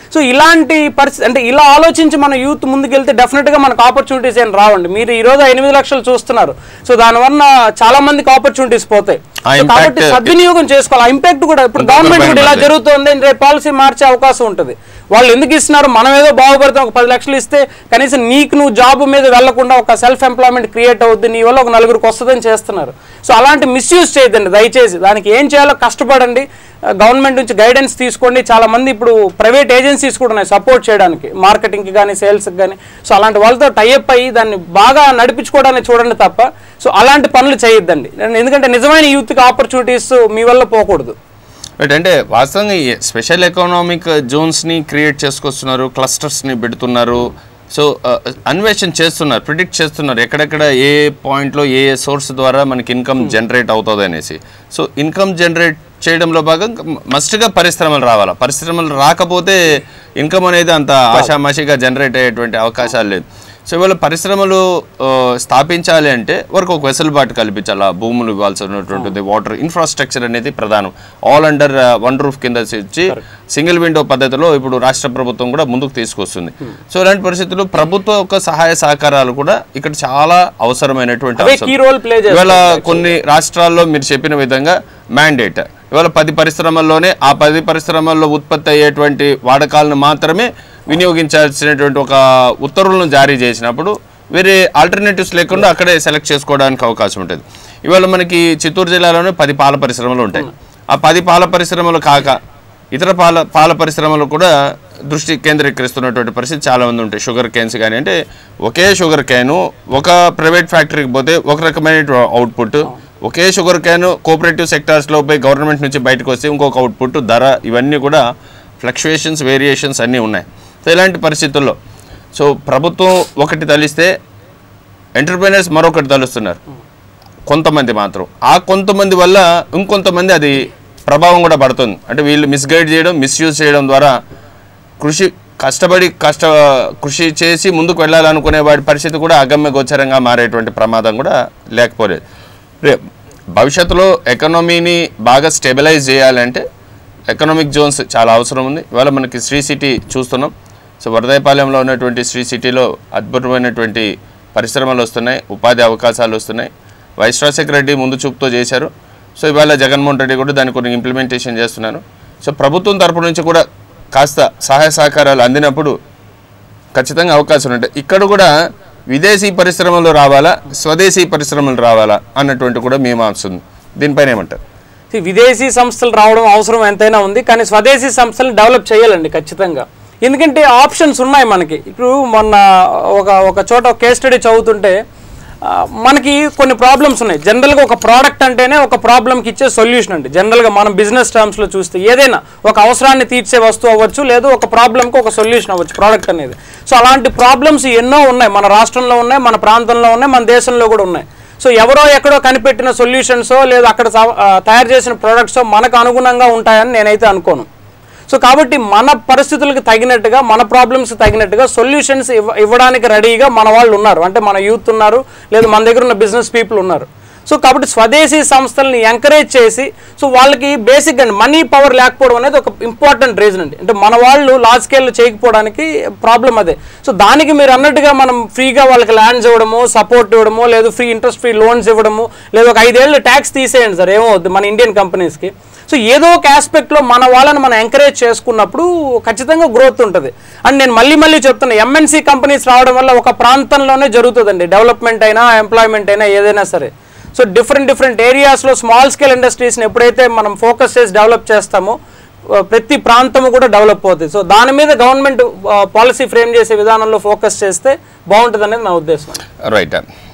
సో ఇలాంటి పరిస్థితి అంటే ఇలా ఆలోచించి మన యూత్ ముందుకెళ్తే డెఫినెట్గా మనకు ఆపర్చునిటీస్ ఏం రావండి మీరు ఈ రోజు ఎనిమిది లక్షలు చూస్తున్నారు సో దానివల్ల చాలా మందికి ఆపర్చునిటీస్ పోతాయి ఆ సో కాబట్టి impact- సద్వినియోగం చేసుకోవాలి ఆ ఇంపాక్ట్ కూడా ఇప్పుడు కొంతవరకు గవర్నమెంట్ కూడా ఇలా భయపడతాయి. జరుగుతుంది అని రేపు పాలసీ మార్చే అవకాశం ఉంటుంది వాళ్ళు ఎందుకు ఇస్తున్నారు మనం ఏదో బాగుపడతాం ఒక పది లక్షలు ఇస్తే కనీసం నీకు నువ్వు జాబ్ మీద వెళ్లకుండా ఒక సెల్ఫ్ ఎంప్లాయ్మెంట్ క్రియేట్ అవుద్ది నీ వల్ల ఒక నలుగురికి వస్తుందని చేస్తున్నారు సో అలాంటి మిస్యూజ్ చేయదండి దయచేసి దానికి ఏం చేయాలో కష్టపడండి గవర్నమెంట్ నుంచి గైడెన్స్ తీసుకోండి చాలా మంది ఇప్పుడు ప్రైవేట్ ఏజెన్సీస్ కూడా ఉన్నాయి సపోర్ట్ చేయడానికి మార్కెటింగ్కి కానీ సేల్స్కి కానీ సో అలాంటి వాళ్ళతో టైఅప్ అయ్యి దాన్ని బాగా నడిపించుకోవడానికి చూడండి తప్ప సో అలాంటి పనులు చేయొద్దండి ఎందుకంటే నిజమైన యూత్కి ఆపర్చునిటీస్ మీ వల్ల పోకూడదు రైట్ అంటే వాస్తవంగా ఈ స్పెషల్ ఎకనామిక్ జోన్స్ని క్రియేట్ చేసుకొస్తున్నారు క్లస్టర్స్ని పెడుతున్నారు సో అన్వేషణ చేస్తున్నారు ప్రిడిక్ట్ చేస్తున్నారు ఎక్కడెక్కడ ఏ పాయింట్లో ఏ ఏ సోర్స్ ద్వారా మనకి ఇన్కమ్ జనరేట్ అవుతుంది అనేసి సో ఇన్కమ్ జనరేట్ చేయడంలో భాగంగా మస్ట్గా పరిశ్రమలు రావాలి పరిశ్రమలు రాకపోతే ఇన్కమ్ అనేది అంత ఆషామాషిగా జనరేట్ అయ్యేటువంటి అవకాశాలు లేదు సో ఇవాళ పరిశ్రమలు ఆ, స్థాపించాలి అంటే వారికి ఒక వెసులుబాటు కల్పించాలి ఆ భూములు ఇవ్వాల్సి ఉన్నటువంటిది వాటర్ ఇన్ఫ్రాస్ట్రక్చర్ అనేది ప్రధానం ఆల్ అండర్ వన్ రూఫ్ కింద వచ్చి సింగిల్ విండో పద్ధతిలో ఇప్పుడు రాష్ట్ర ప్రభుత్వం కూడా ముందుకు తీసుకొస్తుంది సో ఇలాంటి పరిస్థితుల్లో ప్రభుత్వ యొక్క సహాయ సహకారాలు కూడా ఇక్కడ చాలా అవసరమైనటువంటి అవే అంశం. key role play చేస్తాయి ఇవాళ కొన్ని రాష్ట్రాల్లో మీరు చెప్పిన విధంగా మ్యాండేట్ ఇవాళ పది పరిశ్రమల్లోనే ఆ పది పరిశ్రమల్లో ఉత్పత్తి అయ్యేటువంటి వాడకాలను మాత్రమే వినియోగించాల్సినటువంటి ఒక ఉత్తర్వులను జారీ చేసినప్పుడు వేరే ఆల్టర్నేటివ్స్ లేకుండా అక్కడే సెలెక్ట్ చేసుకోవడానికి అవకాశం ఉంటుంది ఇవాళ మనకి చిత్తూరు జిల్లాలోనే పది పాల పరిశ్రమలు ఉంటాయి ఆ పది పాల పరిశ్రమలు కాక ఇతర పాల పాల పరిశ్రమలు కూడా దృష్టి కేంద్రీకరిస్తున్నటువంటి పరిస్థితి చాలా మంది ఉంటాయి షుగర్ కేన్స్ కానీ అంటే ఒకే షుగర్ క్యాను ఒక ప్రైవేట్ ఫ్యాక్టరీకి పోతే ఒక రకమైన అవుట్పుట్ ఒకే షుగర్ క్యాన్ కోఆపరేటివ్ సెక్టార్స్లో పోయి గవర్నమెంట్ నుంచి బయటకు వస్తే ఇంకొక అవుట్పుట్ ధర ఇవన్నీ కూడా ఫ్లక్చుయేషన్స్ వేరియేషన్స్ అన్నీ ఉన్నాయి సో ఇలాంటి పరిస్థితుల్లో సో ప్రభుత్వం ఒకటి తలిస్తే ఎంటర్ప్రైనర్స్ మరొకటి తలుస్తున్నారు కొంతమంది మాత్రం ఆ కొంతమంది వల్ల ఇంకొంతమంది అది ప్రభావం కూడా పడుతుంది అంటే వీళ్ళు మిస్గైడ్ చేయడం మిస్యూజ్ చేయడం ద్వారా కృషి కష్టపడి కష్ట కృషి చేసి ముందుకు వెళ్ళాలనుకునే వాడి పరిస్థితి కూడా అగమ్య గోచరంగా మారేటువంటి ప్రమాదం కూడా లేకపోలేదు రే భవిష్యత్తులో ఎకనామీని బాగా స్టెబిలైజ్ చేయాలంటే ఎకనామిక్ జోన్స్ చాలా అవసరం ఉంది ఇవాళ మనకి శ్రీ సిటీ చూస్తున్నాం సో వరదాయపాలెంలో ఉన్నటువంటి శ్రీ సిటీలో అద్భుతమైనటువంటి పరిశ్రమలు వస్తున్నాయి ఉపాధి అవకాశాలు వస్తున్నాయి వైఎస్ రాజశేఖర రెడ్డి ముందు చూపుతో చేశారు సో ఇవాళ జగన్మోహన్ రెడ్డి కూడా దాన్ని కొన్ని ఇంప్లిమెంటేషన్ చేస్తున్నారు సో ప్రభుత్వం తరపు నుంచి కూడా కాస్త సహాయ సహకారాలు అందినప్పుడు ఖచ్చితంగా అవకాశం ఉంటాయి ఇక్కడ కూడా విదేశీ పరిశ్రమలు రావాలా స్వదేశీ పరిశ్రమలు రావాలా అన్నటువంటి కూడా మీమాంస ఉంది దీనిపైన ఏమంటారు See, విదేశీ సంస్థలు రావడం అవసరం ఎంతైనా ఉంది కానీ స్వదేశీ సంస్థలు డెవలప్ చేయాలండి ఖచ్చితంగా ఎందుకంటే ఆప్షన్స్ ఉన్నాయి మనకి ఇప్పుడు మొన్న ఒక ఒక చోట కేస్ స్టడీ చదువుతుంటే ఆ, మనకి కొన్ని ప్రాబ్లమ్స్ ఉన్నాయి జనరల్గా ఒక ప్రోడక్ట్ అంటేనే ఒక ప్రాబ్లమ్కి ఇచ్చే సొల్యూషన్ అండి జనరల్గా మనం బిజినెస్ టర్మ్స్లో చూస్తే ఏదైనా ఒక అవసరాన్ని తీర్చే వస్తువు అవ్వచ్చు లేదు ఒక ప్రాబ్లంకి ఒక సొల్యూషన్ అవ్వచ్చు ప్రోడక్ట్ అనేది సో అలాంటి ప్రాబ్లమ్స్ ఎన్నో ఉన్నాయి మన రాష్ట్రంలో ఉన్నాయి మన ప్రాంతంలో ఉన్నాయి మన దేశంలో కూడా ఉన్నాయి సో ఎవరో ఎక్కడో కనిపెట్టిన సొల్యూషన్సో లేదా అక్కడ సా- ఆ, తయారు చేసిన ప్రొడక్ట్స్ మనకు అనుగుణంగా ఉంటాయని నేనైతే అనుకోను సో కాబట్టి మన పరిస్థితులకు తగినట్టుగా మన ప్రాబ్లమ్స్ తగినట్టుగా సొల్యూషన్స్ ఇవ్వ ఇవ్వడానికి రెడీగా మన వాళ్ళు ఉన్నారు అంటే మన యూత్ ఉన్నారు లేదా మన దగ్గర ఉన్న బిజినెస్ పీపుల్ ఉన్నారు సో కాబట్టి స్వదేశీ సంస్థల్ని ఎంకరేజ్ చేసి సో వాళ్ళకి బేసిక్ అండి మనీ పవర్ లేకపోవడం అనేది ఒక ఇంపార్టెంట్ రీజన్ అండి అంటే మన వాళ్ళు లార్జ్ స్కేల్లో చేయకపోవడానికి ప్రాబ్లం అదే సో దానికి మీరు అన్నట్టుగా మనం ఫ్రీగా వాళ్ళకి ల్యాండ్స్ ఇవ్వడము సపోర్ట్ ఇవ్వడము లేదు ఫ్రీ ఇంట్రెస్ట్ ఫ్రీ లోన్స్ ఇవ్వడము లేదు ఒక ఐదేళ్ళు ట్యాక్స్ తీసేయండి సార్ ఏమవుద్ది మన ఇండియన్ కంపెనీస్కి సో ఏదో ఒక ఆస్పెక్ట్లో మన వాళ్ళని మనం ఎంకరేజ్ చేసుకున్నప్పుడు ఖచ్చితంగా గ్రోత్ ఉంటుంది అండ్ నేను మళ్ళీ మళ్ళీ చెప్తున్నా ఎంఎన్సీ కంపెనీస్ రావడం వల్ల ఒక ప్రాంతంలోనే జరుగుతుందండి డెవలప్మెంట్ అయినా ఎంప్లాయ్మెంట్ అయినా ఏదైనా సరే సో డిఫరెంట్ డిఫరెంట్ ఏరియాస్లో స్మాల్ స్కేల్ ఇండస్ట్రీస్ని ఎప్పుడైతే మనం ఫోకస్ చేసి డెవలప్ చేస్తామో ఆ, ప్రతి ప్రాంతము కూడా డెవలప్ అవుతుంది సో దాని మీద గవర్నమెంట్ పాలసీ ఫ్రేమ్ చేసే విధానంలో ఫోకస్ చేస్తే బాగుంటుంది అనేది నా ఉద్దేశం రైట్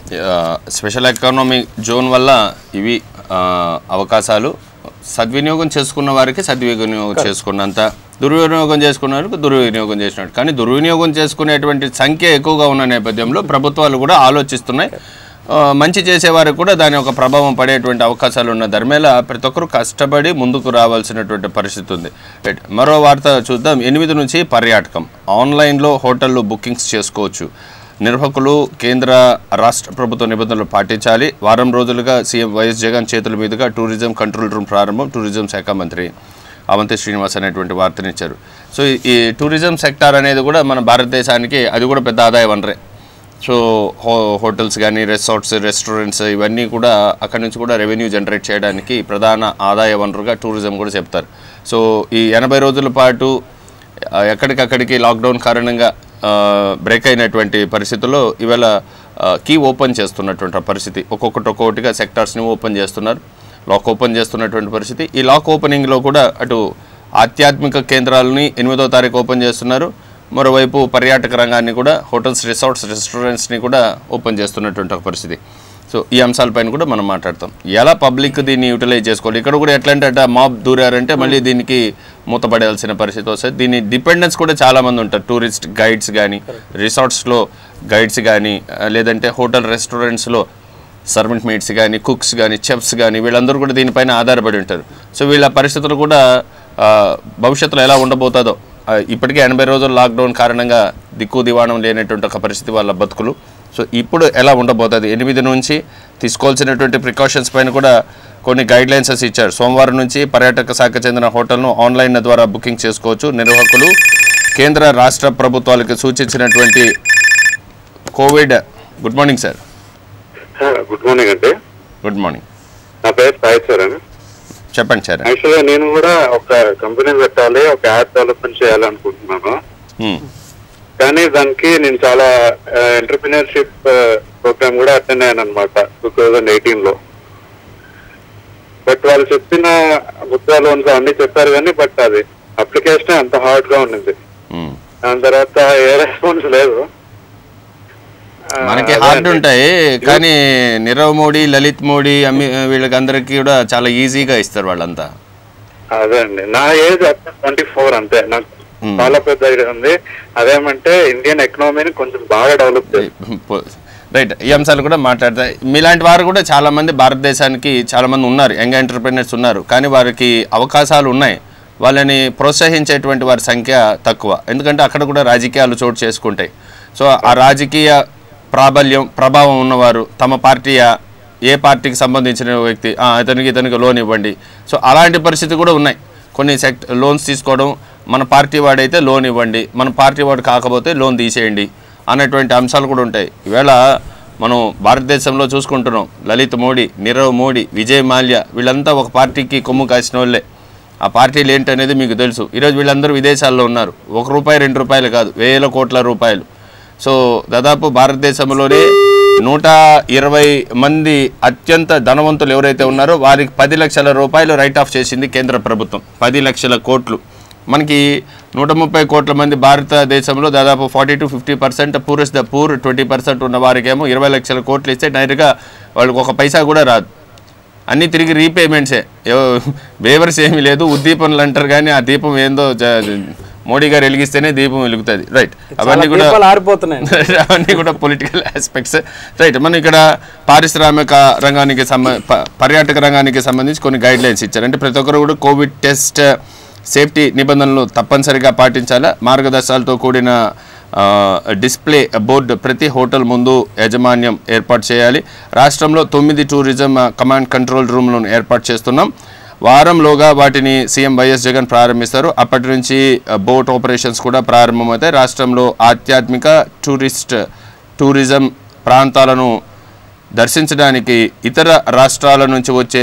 స్పెషల్ ఎకానమీ జోన్ వల్ల ఇవి ఆ, అవకాశాలు సద్వినియోగం చేసుకున్న వారికి సద్వినియోగం చేసుకున్నంత దుర్వినియోగం చేసుకున్న వారికి దుర్వినియోగం చేసినట్టు కానీ దుర్వినియోగం చేసుకునేటువంటి సంఖ్య ఎక్కువగా ఉన్న నేపథ్యంలో ప్రభుత్వాలు కూడా ఆలోచిస్తున్నాయి ఆ, మంచి చేసేవారికి కూడా దాని ఒక ప్రభావం పడేటువంటి అవకాశాలు ఉన్న ధర్మేలా ప్రతి ఒక్కరు కష్టపడి ముందుకు రావాల్సినటువంటి పరిస్థితి ఉంది రైట్ మరో వార్త చూద్దాం ఎనిమిది నుంచి పర్యాటకం ఆన్లైన్లో హోటళ్ళు బుకింగ్స్ చేసుకోవచ్చు నిర్వాహకులు కేంద్ర రాష్ట్ర ప్రభుత్వ నిబంధనలు పాటించాలి వారం రోజులుగా సీఎం వైఎస్ జగన్ చేతుల మీదుగా టూరిజం కంట్రోల్ రూమ్ ప్రారంభం టూరిజం శాఖ మంత్రి అవంతి శ్రీనివాస్ అనేటువంటి వార్తనిచ్చారు సో ఈ టూరిజం సెక్టార్ అనేది కూడా మన భారతదేశానికి అది కూడా పెద్ద ఆదాయ వనరే సో హో హోటల్స్ కానీ రిసార్ట్స్ రెస్టారెంట్స్ ఇవన్నీ కూడా అక్కడి నుంచి కూడా రెవెన్యూ జనరేట్ చేయడానికి ప్రధాన ఆదాయ వనరుగా టూరిజం కూడా చెప్తారు సో ఈ ఎనభై రోజుల పాటు ఆ, ఎక్కడికక్కడికి లాక్డౌన్ కారణంగా బ్రేక్ అయినటువంటి పరిస్థితుల్లో ఇవాళ కీ ఓపెన్ చేస్తున్నటువంటి పరిస్థితి ఒక్కొక్కటి ఒక్కొక్కటిగా సెక్టార్స్ని ఓపెన్ చేస్తున్నారు లాక్ ఓపెన్ చేస్తున్నటువంటి పరిస్థితి ఈ లాక్ ఓపెనింగ్లో కూడా అటు ఆధ్యాత్మిక కేంద్రాలని ఎనిమిదో తారీఖు ఓపెన్ చేస్తున్నారు మరోవైపు పర్యాటక రంగాన్ని కూడా హోటల్స్ రిసార్ట్స్ రెస్టారెంట్స్ని కూడా ఓపెన్ చేస్తున్నటువంటి ఒక పరిస్థితి సో ఈ అంశాలపైన కూడా మనం మాట్లాడతాం ఎలా పబ్లిక్ దీన్ని యూటిలైజ్ చేసుకోవాలి ఇక్కడ కూడా ఎట్లా అంటే మాబ్ దూరారంటే మళ్ళీ దీనికి మూతపడాల్సిన పరిస్థితి వస్తుంది దీని డిపెండెన్స్ కూడా చాలా మంది ఉంటారు టూరిస్ట్ గైడ్స్ కానీ రిసార్ట్స్లో గైడ్స్ కానీ లేదంటే హోటల్ రెస్టారెంట్స్లో సర్వెంట్ మేట్స్ కానీ కుక్స్ కానీ చెఫ్స్ కానీ వీళ్ళందరూ కూడా దీనిపైన ఆధారపడి ఉంటారు సో వీళ్ళ పరిస్థితులు కూడా ఆ, భవిష్యత్తులో ఎలా ఉండబోతుందో ఆ, ఇప్పటికే ఎనభై రోజుల లాక్డౌన్ కారణంగా దిక్కు దివాణం లేనటువంటి ఒక పరిస్థితి వాళ్ళ బతుకులు సో ఇప్పుడు ఎలా ఉండబోతుంది ఎనిమిది నుంచి తీసుకోవాల్సినటువంటి ప్రికాషన్స్ పైన కూడా కొన్ని గైడ్ లైన్సెస్ ఇచ్చారు సోమవారం నుంచి పర్యాటక శాఖ చెందిన హోటల్ను ఆన్లైన్ ద్వారా బుకింగ్ చేసుకోవచ్చు నిర్వాహకులు కేంద్ర రాష్ట్ర ప్రభుత్వాలకు సూచించినటువంటి COVID good morning sir good morning అండి గుడ్ మార్నింగ్ నా పేరు సాయి సార్ అని చెప్పండి సార్ యాక్చువల్గా నేను కూడా ఒక కంపెనీ పెట్టాలి ఒక యాప్ డెవలప్మెంట్ చేయాలనుకుంటున్నాను మ్మ్. కానీ దానికి నేను చాలా ఎంటర్ప్రినర్షిప్ ప్రోగ్రామ్ కూడా అటెండ్ అయ్యాను అనమాట టూ థౌజండ్ ఎయిటీన్ లో బట్ వాళ్ళు చెప్పిన ముద్రా లోన్స్ అన్ని చెప్పారు కానీ బట్ అది అప్లికేషన్ అంత హార్డ్ గా ఉండింది మ్మ్. దాని తర్వాత ఏ రెస్పాన్స్ లేదు ఆ, మనకి అదే హార్డ్ అండి. ఉంటాయి కానీ నీరవ్ మోడీ లలిత్ మోడీ అమ్మి వీళ్ళకి అందరికీ కూడా చాలా ఈజీగా ఇస్తారు వాళ్ళంతా అదే అండి నా ఏజ్ ట్వంటీ ఫోర్ అంతే నాకు Hmm. చాలా పెద్ద ఐడియా ఉంది అదేమంటే ఇండియన్ ఎకనామీని కొంచెం బాగా డెవలప్ చేస్తుంది రైట్ ఈ అంశాలు కూడా మాట్లాడతాయి మీలాంటి వారు కూడా చాలా మంది భారతదేశానికి చాలా మంది ఉన్నారు యంగ్ ఎంటర్ప్రినర్స్ ఉన్నారు కానీ వారికి అవకాశాలు ఉన్నాయి వాళ్ళని ప్రోత్సహించేటువంటి వారి సంఖ్య తక్కువ ఎందుకంటే అక్కడ కూడా రాజకీయాలు చోటు చేసుకుంటాయి సో ఆ రాజకీయ ప్రాబల్యం ప్రభావం ఉన్నవారు తమ పార్టీయా ఏ పార్టీకి సంబంధించిన వ్యక్తి "ఆ, ఇతనికి ఇతనికి లోన్ ఇవ్వండి సో అలాంటి పరిస్థితి కూడా ఉన్నాయి కొన్ని సెక్ట్ లోన్స్ తీసుకోవడం మన పార్టీ వాడైతే లోన్ ఇవ్వండి మన పార్టీ వాడు కాకపోతే లోన్ తీసేయండి అన్నటువంటి అంశాలు కూడా ఉంటాయి ఈవేళ మనం భారతదేశంలో చూసుకుంటున్నాం లలిత్ మోడీ నీరవ్ మోడీ విజయ్ మాల్యా వీళ్ళంతా ఒక పార్టీకి కొమ్ము కాసిన వాళ్ళే ఆ పార్టీలు ఏంటనేది మీకు తెలుసు ఈరోజు వీళ్ళందరూ విదేశాల్లో ఉన్నారు ఒక రూపాయి రెండు రూపాయలు కాదు వేల కోట్ల రూపాయలు సో దాదాపు భారతదేశంలోనే నూట ఇరవై మంది అత్యంత ధనవంతులు ఎవరైతే ఉన్నారో వారికి పది లక్షల రూపాయలు రైట్ ఆఫ్ చేసింది కేంద్ర ప్రభుత్వం పది లక్షల కోట్లు మనకి నూట ముప్పై కోట్ల మంది భారతదేశంలో దాదాపు forty to fifty percent poorest the poor twenty percent ఉన్న వారికేమో ఇరవై లక్షల కోట్లు ఇస్తే డైరెక్ట్గా వాళ్ళకి ఒక పైసా కూడా రాదు అన్నీ తిరిగి రీపేమెంట్సే వేవర్స్ ఏమీ లేదు ఉద్దీపనలు అంటారు కానీ ఆ దీపం ఏందో జ- మోడీ గారు వెలిగిస్తేనే దీపం వెలుగుతుంది రైట్ అవన్నీ కూడా దీపాలు ఆరిపోతున్నాయి అవన్నీ కూడా పొలిటికల్ ఆస్పెక్ట్స్ రైట్ మనం ఇక్కడ పారిశ్రామిక రంగానికి సంబ ప- పర్యాటక రంగానికి సంబంధించి కొన్ని గైడ్ లైన్స్ ఇచ్చారు అంటే ప్రతి ఒక్కరు కూడా కోవిడ్ టెస్ట్ సేఫ్టీ నిబంధనలు తప్పనిసరిగా పాటించాలా మార్గదర్శకాలతో కూడిన ఆ, డిస్ప్లే బోర్డు ప్రతి హోటల్ ముందు యాజమాన్యం ఏర్పాటు చేయాలి రాష్ట్రంలో తొమ్మిది టూరిజం ఆ, కమాండ్ కంట్రోల్ రూమ్లను ఏర్పాటు చేస్తున్నాం వారంలోగా వాటిని సీఎం వైఎస్ జగన్ ప్రారంభిస్తారు అప్పటి నుంచి ఆ, బోట్ ఆపరేషన్స్ కూడా ప్రారంభమవుతాయి రాష్ట్రంలో ఆధ్యాత్మిక టూరిస్ట్ టూరిజం ప్రాంతాలను దర్శించడానికి ఇతర రాష్ట్రాల నుంచి వచ్చే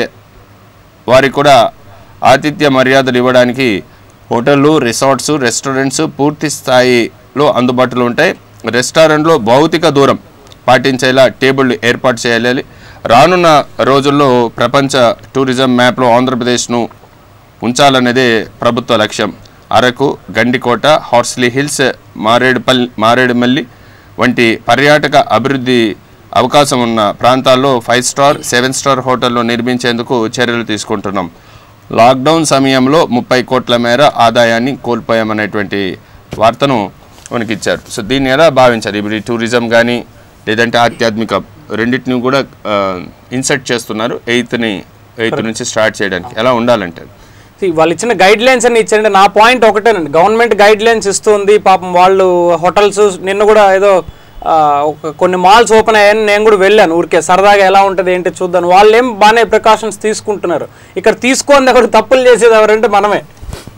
వారికి కూడా ఆతిథ్య మర్యాదలు ఇవ్వడానికి హోటళ్ళు రిసార్ట్స్ రెస్టారెంట్స్ పూర్తి స్థాయిలో అందుబాటులో ఉంటాయి రెస్టారెంట్లో భౌతిక దూరం పాటించేలా టేబుళ్ళు ఏర్పాటు చేయాలి రానున్న రోజుల్లో ప్రపంచ టూరిజం మ్యాప్లో ఆంధ్రప్రదేశ్ను ఉంచాలన్నదే ప్రభుత్వ లక్ష్యం అరకు గండికోట హార్స్లీ హిల్స్ మారేడుపల్లి మారేడుమల్లి వంటి పర్యాటక అభివృద్ధి అవకాశం ఉన్న ప్రాంతాల్లో ఫైవ్ స్టార్ సెవెన్ స్టార్ హోటళ్లు నిర్మించేందుకు చర్యలు తీసుకుంటున్నాం లాక్డౌన్ సమయంలో ముప్పై కోట్ల మేర ఆదాయాన్ని కోల్పోయామనేటువంటి వార్తను మనకి ఇచ్చారు సో దీన్ని ఎలా భావించారు ఇప్పుడు ఈ టూరిజం కానీ లేదంటే ఆధ్యాత్మిక రెండింటిని కూడా ఇన్సర్ట్ చేస్తున్నారు ఎయిత్ని ఎయిత్ నుంచి స్టార్ట్ చేయడానికి ఎలా ఉండాలంటే See, వాళ్ళు ఇచ్చిన గైడ్ లైన్స్ అన్ని ఇచ్చారంటే నా పాయింట్ ఒకటేనండి గవర్నమెంట్ గైడ్ లైన్స్ ఇస్తుంది పాపం వాళ్ళు హోటల్స్ నిన్న కూడా ఏదో ఆ, ఒక కొన్ని మాల్స్ ఓపెన్ అయ్యాయని నేను కూడా వెళ్ళాను ఊరికే సరదాగా ఎలా ఉంటుంది ఏంటి చూద్దాం వాళ్ళు ఏం బాగానే ప్రికాషన్స్ తీసుకుంటున్నారు ఇక్కడ తీసుకొని ఎవరు తప్పులు చేసేది ఎవరంటే మనమే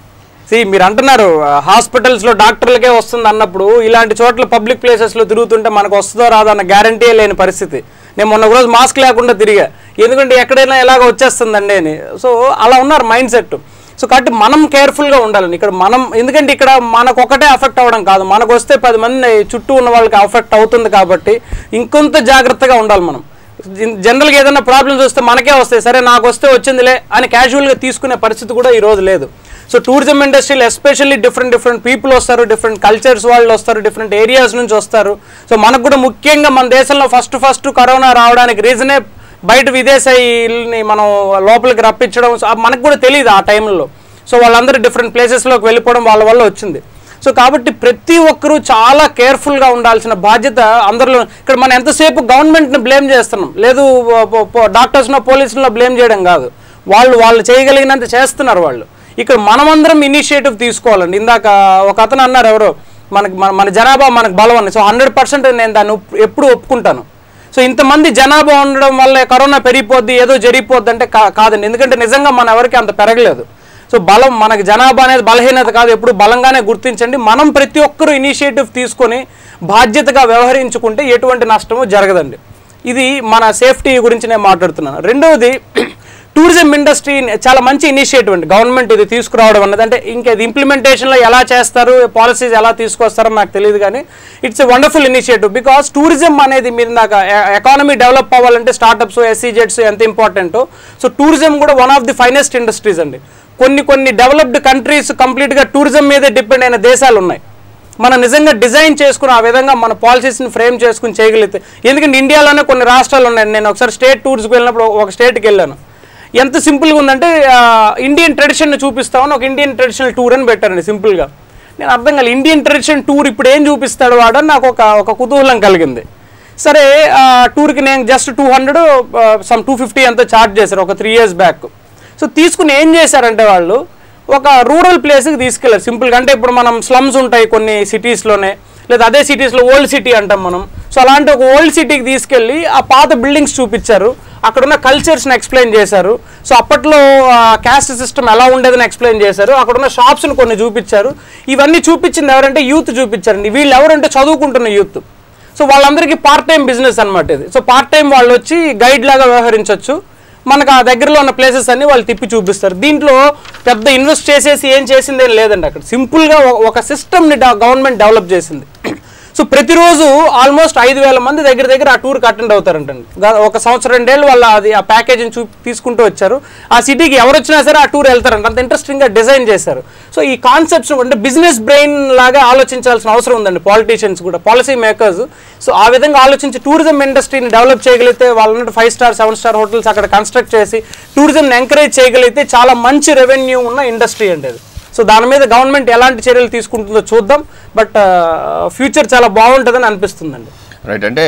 సి మీరు అంటున్నారు హాస్పిటల్స్లో డాక్టర్లకే వస్తుంది అన్నప్పుడు ఇలాంటి చోట్ల పబ్లిక్ ప్లేసెస్లో తిరుగుతుంటే మనకు వస్తుందో రాదో అన్న గ్యారంటీ లేని పరిస్థితి నేను మొన్న ఒక రోజు మాస్క్ లేకుండా తిరిగా ఎందుకంటే ఎక్కడైనా ఎలాగ వచ్చేస్తుందండి అని సో అలా ఉన్నారు మైండ్ సెట్ సో కాబట్టి మనం కేర్ఫుల్గా ఉండాలండి ఇక్కడ మనం ఎందుకంటే ఇక్కడ మనకు ఒకటే అఫెక్ట్ అవ్వడం కాదు మనకు వస్తే పది మంది చుట్టూ ఉన్న వాళ్ళకి అఫెక్ట్ అవుతుంది కాబట్టి ఇంకొంత జాగ్రత్తగా ఉండాలి మనం జన్- జనరల్గా ఏదైనా ప్రాబ్లమ్స్ వస్తే మనకే వస్తాయి సరే నాకు వస్తే వచ్చిందిలే అని క్యాజువల్గా తీసుకునే పరిస్థితి కూడా ఈ రోజు లేదు సో టూరిజం ఇండస్ట్రీలో ఎస్పెషల్లీ డిఫరెంట్ డిఫరెంట్ పీపుల్ వస్తారు డిఫరెంట్ కల్చర్స్ వాళ్ళు వస్తారు డిఫరెంట్ ఏరియాస్ నుంచి వస్తారు సో మనకు కూడా ముఖ్యంగా మన దేశంలో ఫస్ట్ ఫస్ట్ కరోనా రావడానికి రీజనే బయట విదేశీయుల్ని మనం లోపలికి రప్పించడం సో అది మనకు కూడా తెలియదు ఆ టైంలో సో వాళ్ళందరూ డిఫరెంట్ ప్లేసెస్లోకి వెళ్ళిపోవడం వాళ్ళ వల్ల వచ్చింది సో కాబట్టి ప్రతి ఒక్కరూ చాలా కేర్ఫుల్గా ఉండాల్సిన బాధ్యత అందరిలో ఇక్కడ మనం ఎంతసేపు గవర్నమెంట్ని బ్లేమ్ చేస్తున్నాం లేదు డాక్టర్స్నో పోలీసులను బ్లేమ్ చేయడం కాదు వాళ్ళు వాళ్ళు చేయగలిగినంత చేస్తున్నారు వాళ్ళు ఇక్కడ మనమందరం ఇనిషియేటివ్ తీసుకోవాలండి ఇందాక ఒక అతను అన్నారు ఎవరో మనకి మన మన జనాభా మనకు బలం అని సో హండ్రెడ్ పర్సెంట్ నేను దాన్ని ఒప్- ఎప్పుడు ఒప్పుకుంటాను సో ఇంతమంది జనాభా ఉండడం వల్ల కరోనా పెరిగిపోద్ది ఏదో జరిగిపోద్ది అంటే కా- కాదండి ఎందుకంటే నిజంగా మన ఎవరికి అంత పెరగలేదు సో బలం మనకి జనాభా అనేది బలహీనత కాదు ఎప్పుడు బలంగానే గుర్తించండి మనం ప్రతి ఒక్కరూ ఇనిషియేటివ్ తీసుకొని బాధ్యతగా వ్యవహరించుకుంటే ఎటువంటి నష్టము జరగదండి ఇది మన సేఫ్టీ గురించి నేను మాట్లాడుతున్నాను రెండవది టూరిజం ఇండస్ట్రీ చాలా మంచి ఇనిషియేటివ్ అండి గవర్నమెంట్ ఇది తీసుకురావడం అన్నది అంటే ఇంకా ఇది ఇంప్లిమెంటేషన్లో ఎలా చేస్తారు పాలసీస్ ఎలా తీసుకొస్తారో నాకు తెలియదు కానీ it's a wonderful initiative because tourism అనేది మీరు నాకు ఎకానమీ డెవలప్ అవ్వాలంటే స్టార్టప్స్ ఎస్సీజెడ్స్ ఎంత ఇంపార్టెంటో సో టూరిజం కూడా one of the finest industries అండి కొన్ని కొన్ని డెవలప్డ్ కంట్రీస్ కంప్లీట్గా టూరిజం మీదే డిపెండ్ అయిన దేశాలు ఉన్నాయి మనం నిజంగా డిజైన్ చేసుకుని ఆ విధంగా మన పాలసీస్ని ఫ్రేమ్ చేసుకుని చేయగలిగితే ఎందుకంటే ఇండియాలోనే కొన్ని రాష్ట్రాలు ఉన్నాయి నేను ఒకసారి స్టేట్ టూర్స్కి వెళ్ళినప్పుడు ఒక స్టేట్కి వెళ్ళాను ఎంత సింపుల్గా ఉందంటే ఆ, ఇండియన్ ట్రెడిషన్ని చూపిస్తామని ఒక ఇండియన్ ట్రెడిషనల్ టూర్ అని పెట్టారండి సింపుల్గా నేను అర్థం కాలేదు ఇండియన్ ట్రెడిషన్ టూర్ ఇప్పుడు ఏం చూపిస్తాడు వాడు అని నాకు ఒక ఒక కుతూహలం కలిగింది సరే ఆ టూర్కి నేను just two hundred some two fifty ఎంతో ఛార్జ్ చేశారు ఒక త్రీ ఇయర్స్ బ్యాక్ సో తీసుకుని ఏం చేశారంటే వాళ్ళు ఒక రూరల్ ప్లేస్కి తీసుకెళ్లారు సింపుల్గా అంటే ఇప్పుడు మనం స్లమ్స్ ఉంటాయి కొన్ని సిటీస్లోనే లేదా అదే సిటీస్లో ఓల్డ్ సిటీ అంటాం మనం సో అలాంటి ఒక ఓల్డ్ సిటీకి తీసుకెళ్ళి ఆ పాత బిల్డింగ్స్ చూపించారు అక్కడ ఉన్న కల్చర్స్ని ఎక్స్ప్లెయిన్ చేశారు సో అప్పట్లో క్యాస్ట్ సిస్టమ్ ఎలా ఉండేదని ఎక్స్ప్లెయిన్ చేశారు అక్కడ ఉన్న షాప్స్ని కొన్ని చూపించారు ఇవన్నీ చూపించింది ఎవరంటే యూత్ చూపించారండి వీళ్ళు ఎవరంటే చదువుకుంటున్న యూత్ సో వాళ్ళందరికీ పార్ట్ టైం బిజినెస్ అనమాట ఇది సో పార్ట్ టైం వాళ్ళు వచ్చి గైడ్ లాగా వ్యవహరించవచ్చు మనకు ఆ దగ్గరలో ఉన్న ప్లేసెస్ అన్ని వాళ్ళు తిప్పి చూపిస్తారు దీంట్లో పెద్ద ఇన్వెస్ట్ చేసేసి ఏం చేసిందేం లేదండి అక్కడ సింపుల్గా ఒక సిస్టమ్ని గవర్నమెంట్ డెవలప్ చేసింది సో ప్రతిరోజు ఆల్మోస్ట్ ఐదు వేల మంది దగ్గర దగ్గర ఆ టూర్కి అటెండ్ అవుతారంటండి గ- ఒక సంవత్సరం రెండేళ్ళు వాళ్ళు అది ఆ ప్యాకేజీని చూ తీసుకుంటూ వచ్చారు ఆ సిటీకి ఎవరు వచ్చినా సరే ఆ టూర్ వెళ్తారంట అంత ఇంట్రెస్టింగ్గా డిజైన్ చేశారు సో ఈ కాన్సెప్ట్స్ అంటే బిజినెస్ బ్రెయిన్ లాగా ఆలోచించాల్సిన అవసరం ఉందండి పాలిటీషియన్స్ కూడా పాలసీ మేకర్స్ సో ఆ విధంగా ఆలోచించి టూరిజం ఇండస్ట్రీని డెవలప్ చేయగలిగితే వాళ్ళ five star seven star hotels అక్కడ కన్స్ట్రక్ట్ చేసి టూరిజంని ఎంకరేజ్ చేయగలిగితే చాలా మంచి రెవెన్యూ ఉన్న ఇండస్ట్రీ అండి అది సో దాని మీద గవర్నమెంట్ ఎలాంటి చర్యలు తీసుకుంటుందో చూద్దాం బట్ ఫ్యూచర్ చాలా బాగుంటుందని అనిపిస్తుందండి రైట్ అంటే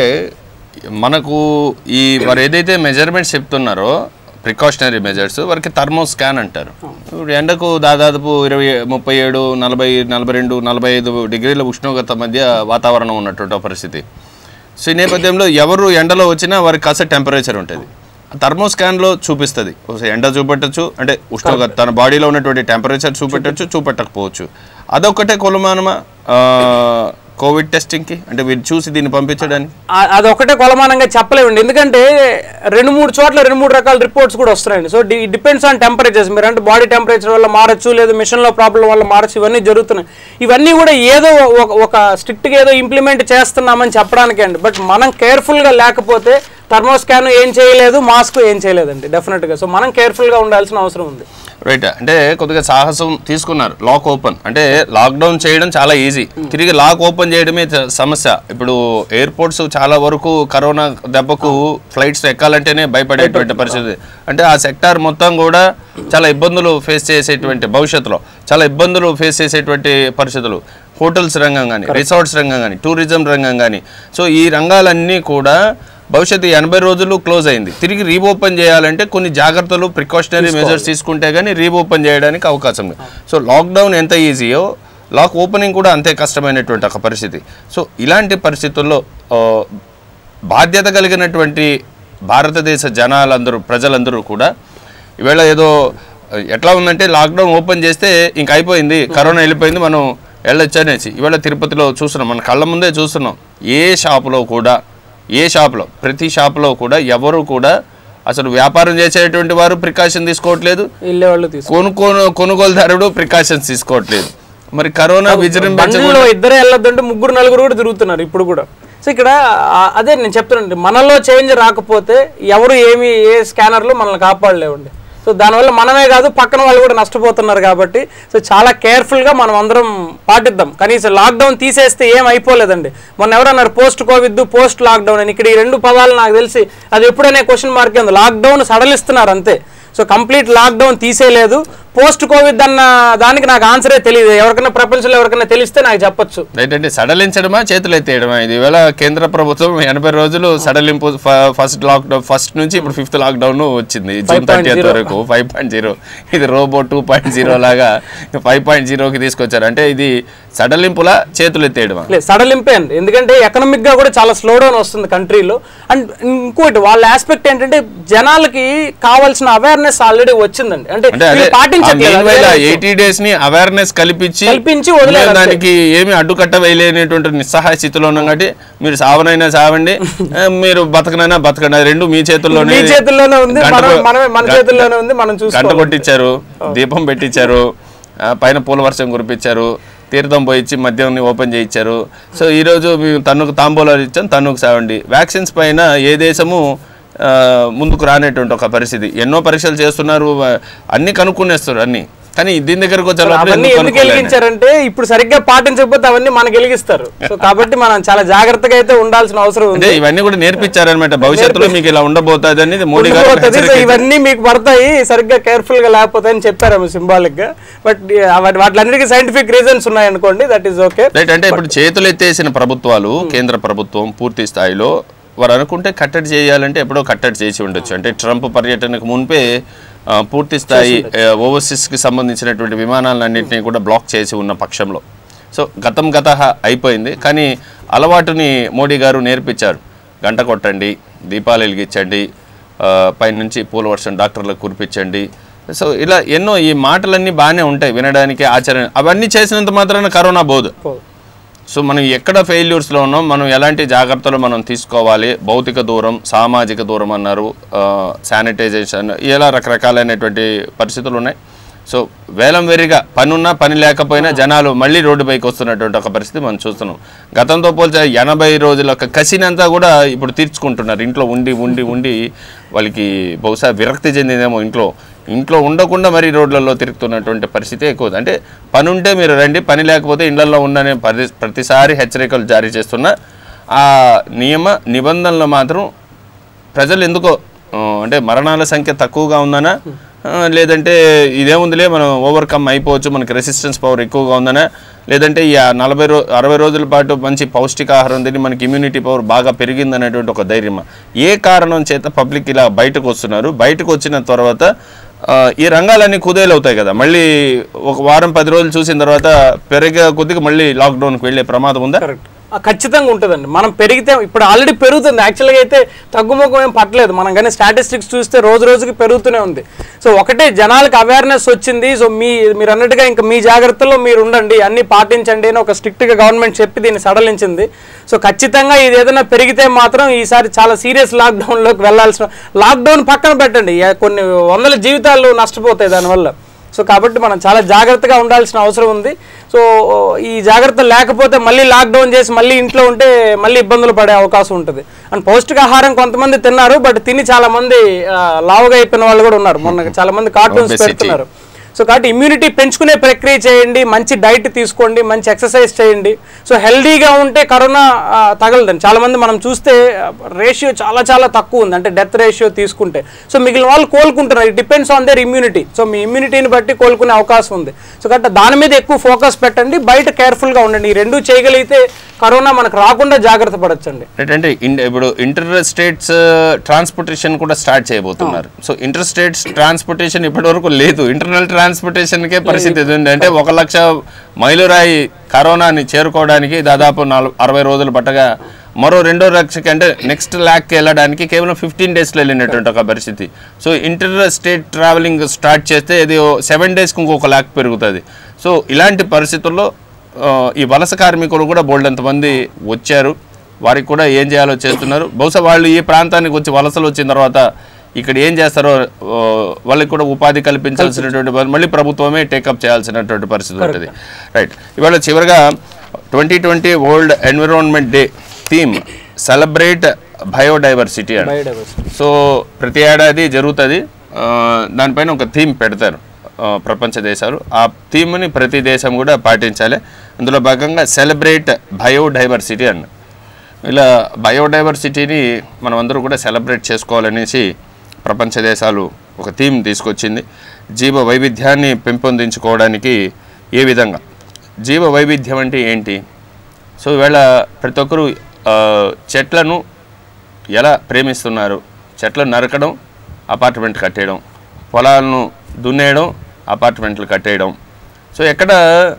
మనకు ఈ వారు ఏదైతే మెజర్మెంట్స్ చెప్తున్నారో ప్రికాషనరీ మెజర్స్ వారికి థర్మో స్కాన్ అంటారు ఇప్పుడు ఎండకు దాదాపు ఇరవై ముప్పై ఏడు నలభై నలభై రెండు నలభై ఐదు డిగ్రీల ఉష్ణోగ్రత మధ్య వాతావరణం ఉన్నటువంటి ఒక పరిస్థితి సో ఈ నేపథ్యంలో ఎవరు ఎండలో వచ్చినా వారికి కాస్త టెంపరేచర్ ఉంటుంది థర్మో స్కాన్లో చూపిస్తుంది ఒకసారి ఎండ చూపెట్టచ్చు అంటే ఉష్ణోగ్రత తన బాడీలో ఉన్నటువంటి టెంపరేచర్ చూపెట్టచ్చు చూపెట్టకపోవచ్చు అదొక్కటే కొలమానమా ఆ, కోవిడ్ టెస్టింగ్కి అంటే వీరు చూసి దీన్ని పంపించడానికి ఆ- అదొకటే కొలమానంగా చెప్పలేమండి ఎందుకంటే రెండు మూడు చోట్ల రెండు మూడు రకాల రిపోర్ట్స్ కూడా వస్తున్నాయండి సో డి డిపెండ్స్ ఆన్ టెంపరేచర్స్ మీరు అంటే బాడీ టెంపరేచర్ వల్ల మారచ్చు లేదు మిషన్లో ప్రాబ్లం వల్ల మారచ్చు ఇవన్నీ జరుగుతున్నాయి ఇవన్నీ కూడా ఏదో ఒక ఒక స్ట్రిక్ట్గా ఏదో ఇంప్లిమెంట్ చేస్తున్నామని చెప్పడానికే అండి బట్ మనం కేర్ఫుల్గా లేకపోతే థర్మోస్కాన్ ఏం చేయలేదు మాస్క్ ఏం చేయలేదండి డెఫినెట్గా సో మనం కేర్ఫుల్గా ఉండాల్సిన అవసరం ఉంది రైట్ అంటే కొద్దిగా సాహసం తీసుకున్నారు లాక్ ఓపెన్ అంటే లాక్డౌన్ చేయడం చాలా ఈజీ తిరిగి లాక్ ఓపెన్ చేయడమే చ- సమస్య ఇప్పుడు ఎయిర్పోర్ట్స్ చాలా వరకు కరోనా దెబ్బకు ఫ్లైట్స్ ఎక్కాలంటేనే భయపడేటువంటి పరిస్థితి అంటే ఆ సెక్టార్ మొత్తం కూడా చాలా ఇబ్బందులు ఫేస్ చేసేటువంటి భవిష్యత్తులో చాలా ఇబ్బందులు ఫేస్ చేసేటువంటి పరిస్థితులు హోటల్స్ రంగం కానీ రిసార్ట్స్ రంగం కానీ టూరిజం రంగం కానీ సో ఈ రంగాలన్నీ కూడా భవిష్యత్తు ఎనభై రోజులు క్లోజ్ అయింది తిరిగి రీఓపెన్ చేయాలంటే కొన్ని జాగ్రత్తలు ప్రికాషనరీ మెజర్స్ తీసుకుంటే కానీ రీఓపెన్ చేయడానికి అవకాశం ఉంది సో లాక్డౌన్ ఎంత ఈజీయో లాక్ ఓపెనింగ్ కూడా అంతే కష్టమైనటువంటి ఒక పరిస్థితి సో ఇలాంటి పరిస్థితుల్లో ఆ, బాధ్యత కలిగినటువంటి భారతదేశ జనాలందరూ ప్రజలందరూ కూడా ఈవేళ ఏదో ఎట్లా ఉందంటే లాక్డౌన్ ఓపెన్ చేస్తే ఇంక అయిపోయింది కరోనా వెళ్ళిపోయింది మనం వెళ్ళొచ్చు అనేసి ఇవాళ తిరుపతిలో చూస్తున్నాం మన కళ్ళ ముందే చూస్తున్నాం ఏ షాపులో కూడా ఏ షాప్లో ప్రతి షాపులో కూడా ఎవరు కూడా అసలు వ్యాపారం చేసేటువంటి వారు ప్రికాషన్ తీసుకోవట్లేదు వెళ్ళే వాళ్ళు తీసుకు కొనుక్కోను కొనుగోలుదారుడు ప్రికాషన్స్ తీసుకోవట్లేదు మరి కరోనా విజృంభించకుండా బండిలో ఇద్దరే వెళ్ళొద్దంటే ముగ్గురు నలుగురు కూడా తిరుగుతున్నారు ఇప్పుడు కూడా సో ఇక్కడ ఆ, అదే నేను చెప్తున్నాను మనలో చేంజ్ రాకపోతే ఎవరు ఏమి ఏ స్కానర్లు మనల్ని కాపాడలేవండి సో దానివల్ల మనమే కాదు పక్కన వాళ్ళు కూడా నష్టపోతున్నారు కాబట్టి సో చాలా కేర్ఫుల్గా మనం అందరం పాటిద్దాం కనీసం లాక్డౌన్ తీసేస్తే ఏం అయిపోలేదండి మొన్న ఎవరన్నారు పోస్ట్ కోవిడ్ పోస్ట్ లాక్డౌన్ అని ఇక్కడ ఈ రెండు పదాలు నాకు తెలిసి అది ఎప్పుడనే క్వశ్చన్ మార్క్ ఉంది లాక్డౌన్ సడలిస్తున్నారు అంతే సో కంప్లీట్ లాక్డౌన్ తీసేయలేదు పోస్ట్ కోవిడ్ అన్న దానికి నాకు ఆన్సరే తెలియదు ఎవరికైనా ప్రపంచంలో ఎవరికైనా తెలిస్తే నాకు చెప్పొచ్చు ఏంటంటే సడలించడమా చేతులు ఎత్తేయడమా ఇది వేళ కేంద్ర ప్రభుత్వం ఎనభై రోజులు సడలింపు ఫ- ఫస్ట్ లాక్డౌన్ ఫస్ట్ నుంచి ఇప్పుడు ఫిఫ్త్ లాక్డౌన్ వచ్చింది జూన్ థర్టీ వరకు ఫైవ్ పాయింట్ జీరో ఇది రోబో టూ పాయింట్ జీరో లాగా ఫైవ్ పాయింట్ జీరోకి తీసుకొచ్చారు అంటే ఇది సడలింపులా చేతులు ఎత్తేయడమా లేదు సడలింపే అండి ఎందుకంటే ఎకనామిక్ గా కూడా చాలా స్లో డౌన్ వస్తుంది కంట్రీలో అండ్ ఇంకోటి వాళ్ళ ఆస్పెక్ట్ ఏంటంటే జనాలకి కావాల్సిన అవేర్నెస్ ఆల్రెడీ వచ్చిందండి అంటే అంటే అదే వీళ్ళు పాటించట్లేదు అదే విషయం. ఎయిటీ డేస్ ని అవేర్నెస్ కల్పించి కల్పించి వదిలేరు మేము దానికి ఏమి అడ్డుకట్ట వేయలేనటువంటి నిస్సహాయ స్థితిలో ఉన్నాం కాబట్టి మీరు సావనైనా సావండి ఆ, మీరు బతకనైనా బతకండి అది రెండు మీ చేతుల్లోనే మీ చేతుల్లోనే ఉంది గంట మనం కొ- మనమే మన గంట- చేతుల్లోనే ఉంది మనం గంట చూసుకోవాలి కొట్టించారు దీపం పెట్టించారు ఆ, పైన పూల వర్షం కురిపించారు తీర్థం పోయిచ్చి మద్యంని ఓపెన్ చేయించారు సో ఈరోజు మేము తన్నుకు తాంబూలాలు ఇచ్చాం తన్నుకు సావండి వ్యాక్సిన్స్ పైన ఏ దేశము ఆ, ముందుకు రానేటువంటి ఒక పరిస్థితి ఎన్నో పరీక్షలు చేస్తున్నారు ఆ, అన్ని కనుక్కునేస్తారు అన్ని కానీ దీని దగ్గరకు వచ్చేటప్పుడు అవన్నీ ఎందుకు ఎందుకు కనుక్కోలేని? వెలిగించారంటే ఇప్పుడు సరిగ్గా పాటించకపోతే అవన్నీ మనకు వెలిగిస్తారు సో కాబట్టి మనం చాలా జాగ్రత్తగా అయితే ఉండాల్సిన అవసరం అంటే ఉంది ఇవన్నీ కూడా నేర్పించారనమాట భవిష్యత్తులో మీకు ఇలా ఉండబోతుంది అనేది మోడీ గారు ఉండిపోతుంది. సో హెచ్చరిక ఇవన్నీ మీకు పడతాయి సరిగ్గా కేర్ఫుల్ గా లేకపోతే అని చెప్పారు సింబాలిక్ గా బట్ వాటిలన్నిటికీ సైంటిఫిక్ రీజన్స్ ఉన్నాయి అనుకోండి దట్ ఈస్ ఓకే రైట్ అంటే ఇప్పుడు చేతులు ఎత్తేసిన ప్రభుత్వాలు కేంద్ర ప్రభుత్వం పూర్తి స్థాయిలో వారు అనుకుంటే కట్టడి చేయాలంటే ఎప్పుడో కట్టడి చేసి ఉండొచ్చు అంటే ట్రంప్ పర్యటనకు మున్పే ఆ, పూర్తి స్థాయి ఓవర్సీస్కి సంబంధించినటువంటి విమానాలన్నింటినీ కూడా బ్లాక్ చేసి ఉన్న పక్షంలో సో గతం గత అయిపోయింది కానీ అలవాటుని మోడీ గారు నేర్పించారు గంట కొట్టండి దీపాలు వెలిగించండి ఆ, పైనుంచి పూల వర్షం డాక్టర్లకు కురిపించండి సో ఇలా ఎన్నో ఈ మాటలన్నీ బాగానే ఉంటాయి వినడానికి ఆచరణ అవన్నీ చేసినంత మాత్రాన కరోనా పోదు సో మనం ఎక్కడ ఫెయిల్యూర్స్లో ఉన్నాం మనం ఎలాంటి జాగ్రత్తలు మనం తీసుకోవాలి భౌతిక దూరం సామాజిక దూరం అన్నారు శానిటైజేషన్ ఇలా రకరకాలైనటువంటి పరిస్థితులు ఉన్నాయి సో వేలం వెరిగా పని ఉన్నా పని లేకపోయినా జనాలు మళ్ళీ రోడ్డుపైకి వస్తున్నటువంటి ఒక పరిస్థితి మనం చూస్తున్నాం గతంతో పోల్చే ఎనభై రోజుల ఒక కసినంతా కూడా ఇప్పుడు తీర్చుకుంటున్నారు ఇంట్లో ఉండి ఉండి ఉండి వాళ్ళకి బహుశా విరక్తి చెందిందేమో ఇంట్లో ఇంట్లో ఉండకుండా మరి రోడ్లలో తిరుగుతున్నటువంటి పరిస్థితి ఎక్కువ ఉంది. అంటే పని ఉంటే మీరు రండి పని లేకపోతే ఇళ్లలో ఉండనే పరి ప్రతిసారి హెచ్చరికలు జారీ చేస్తున్న ఆ నియమ నిబంధనలు మాత్రం ప్రజలు ఎందుకో ఆ, అంటే మరణాల సంఖ్య తక్కువగా ఉందనా ఆ, లేదంటే ఇదేముందిలే మనం ఓవర్కమ్ అయిపోవచ్చు మనకి రెసిస్టెన్స్ పవర్ ఎక్కువగా ఉందనా లేదంటే ఈ ఆ నలభై రో అరవై రోజుల పాటు మంచి పౌష్టికాహారం తిని మనకి ఇమ్యూనిటీ పవర్ బాగా పెరిగిందనేటువంటి ఒక ధైర్యమా ఏ కారణం చేత పబ్లిక్ ఇలా బయటకు వస్తున్నారు బయటకు వచ్చిన తర్వాత ఆ, ఈ రంగాలన్నీ కుదేలవుతాయి కదా మళ్ళీ ఒక వారం పది రోజులు చూసిన తర్వాత పెరిగే కొద్దిగా మళ్ళీ లాక్డౌన్కి వెళ్ళే ప్రమాదం ఉందా కరెక్ట్ ఖచ్చితంగా ఉంటుందండి మనం పెరిగితే ఇప్పుడు ఆల్రెడీ పెరుగుతుంది యాక్చువల్గా అయితే తగ్గుముఖం ఏం పట్టలేదు మనం కానీ స్టాటిస్టిక్స్ చూస్తే రోజు రోజుకి పెరుగుతూనే ఉంది సో ఒకటే జనాలకు అవేర్నెస్ వచ్చింది సో మీ మీరు అన్నట్టుగా ఇంకా మీ జాగ్రత్తలో మీరు ఉండండి అన్ని పాటించండి అని ఒక స్ట్రిక్ట్గా గవర్నమెంట్ చెప్పి దీన్ని సడలించింది సో ఖచ్చితంగా ఇది ఏదైనా పెరిగితే మాత్రం ఈసారి చాలా సీరియస్ లాక్డౌన్లోకి వెళ్ళాల్సిన లాక్డౌన్ పక్కన పెట్టండి ఏ- కొన్ని వందల జీవితాలు నష్టపోతాయి దానివల్ల సో కాబట్టి మనం చాలా జాగ్రత్తగా ఉండాల్సిన అవసరం ఉంది సో ఈ జాగ్రత్త లేకపోతే మళ్ళీ లాక్డౌన్ చేసి మళ్ళీ ఇంట్లో ఉంటే మళ్ళీ ఇబ్బందులు పడే అవకాశం ఉంటుంది అండ్ పౌష్టికాహారం కొంతమంది తిన్నారు బట్ తిని చాలా మంది ఆ, లావుగా అయిపోయిన వాళ్ళు కూడా ఉన్నారు మొన్న చాలా మంది కార్టూన్స్ Obesity. పెడుతున్నారు సో కాబట్టి ఇమ్యూనిటీ పెంచుకునే ప్రక్రియ చేయండి మంచి డైట్ తీసుకోండి మంచి ఎక్సర్సైజ్ చేయండి సో హెల్దీగా ఉంటే కరోనా ఆ, తగలదండి చాలా మంది మనం చూస్తే రేషియో చాలా చాలా తక్కువ ఉంది అంటే డెత్ రేషియో తీసుకుంటే సో మిగిలిన వాళ్ళు కోలుకుంటున్నారు it depends on there immunity so మీ ఇమ్యూనిటీని బట్టి కోలుకునే అవకాశం ఉంది సో కాబట్టి దాని మీద ఎక్కువ ఫోకస్ పెట్టండి బయట కేర్ఫుల్గా ఉండండి ఈ రెండు చేయగలిగితే కరోనా మనకు రాకుండా జాగ్రత్త పడచ్చండి రైట్ అంటే ఇన్- ఇప్పుడు ఇంటర్ స్టేట్స్ ట్రాన్స్పోర్టేషన్ కూడా స్టార్ట్ చేయబోతున్నారు సో ఇంటర్ స్టేట్స్ ట్రాన్స్పోర్టేషన్ ఇప్పటి వరకు లేదు ఇంటర్నల్ ట్రాన్స్పోర్టేషన్కే పరిస్థితి ఇది ఉంది అంటే ఒక లక్ష మైలురాయి కరోనాని చేరుకోవడానికి దాదాపు నాలుగు అరవై రోజులు పట్టగా మరో రెండో లక్షకి అంటే నెక్స్ట్ ల్యాక్కి వెళ్ళడానికి కేవలం ఫిఫ్టీన్ డేస్లో వెళ్ళినటువంటి ఒక పరిస్థితి so inter state travelling start చేస్తే ఇది సెవెన్ డేస్కి ఇంకొక ల్యాక్ పెరుగుతుంది సో ఇలాంటి పరిస్థితుల్లో ఆ, ఈ వలస కార్మికులు కూడా బోల్డ్ మంది వచ్చారు వారికి కూడా ఏం చేయాలో చేస్తున్నారు బహుశా వాళ్ళు ఈ ప్రాంతానికి వచ్చి వలసలు వచ్చిన తర్వాత ఇక్కడ ఏం చేస్తారో ఆ, వాళ్ళకి కూడా ఉపాధి కల్పించాల్సినటువంటి పని మళ్ళీ ప్రభుత్వమే టేకప్ చేయాల్సినటువంటి పరిస్థితి ఉంటుంది రైట్ ఇవాళ చివరిగా twenty twenty world environment day theme celebrate biodiversity అని బయోడైవర్సిటీ సో ప్రతి ఏడాది జరుగుతుంది ఆ, దానిపైన ఒక థీమ్ పెడతారు ఆ, ప్రపంచ దేశాలు ఆ థీమ్ని ప్రతి దేశం కూడా పాటించాలి అందులో భాగంగా సెలబ్రేట్ బయోడైవర్సిటీ అన్న ఇలా బయోడైవర్సిటీని మనం అందరూ కూడా సెలబ్రేట్ చేసుకోవాలనేసి ప్రపంచ దేశాలు ఒక థీమ్ తీసుకొచ్చింది జీవ వైవిధ్యాన్ని పెంపొందించుకోవడానికి ఏ విధంగా జీవ వైవిధ్యం అంటే ఏంటి సో ఈవేళ ప్రతి ఒక్కరూ ఆ, చెట్లను ఎలా ప్రేమిస్తున్నారు చెట్లను నరకడం అపార్ట్మెంట్ కట్టేయడం పొలాలను దున్నేయడం అపార్ట్మెంట్లు కట్టేయడం సో ఎక్కడ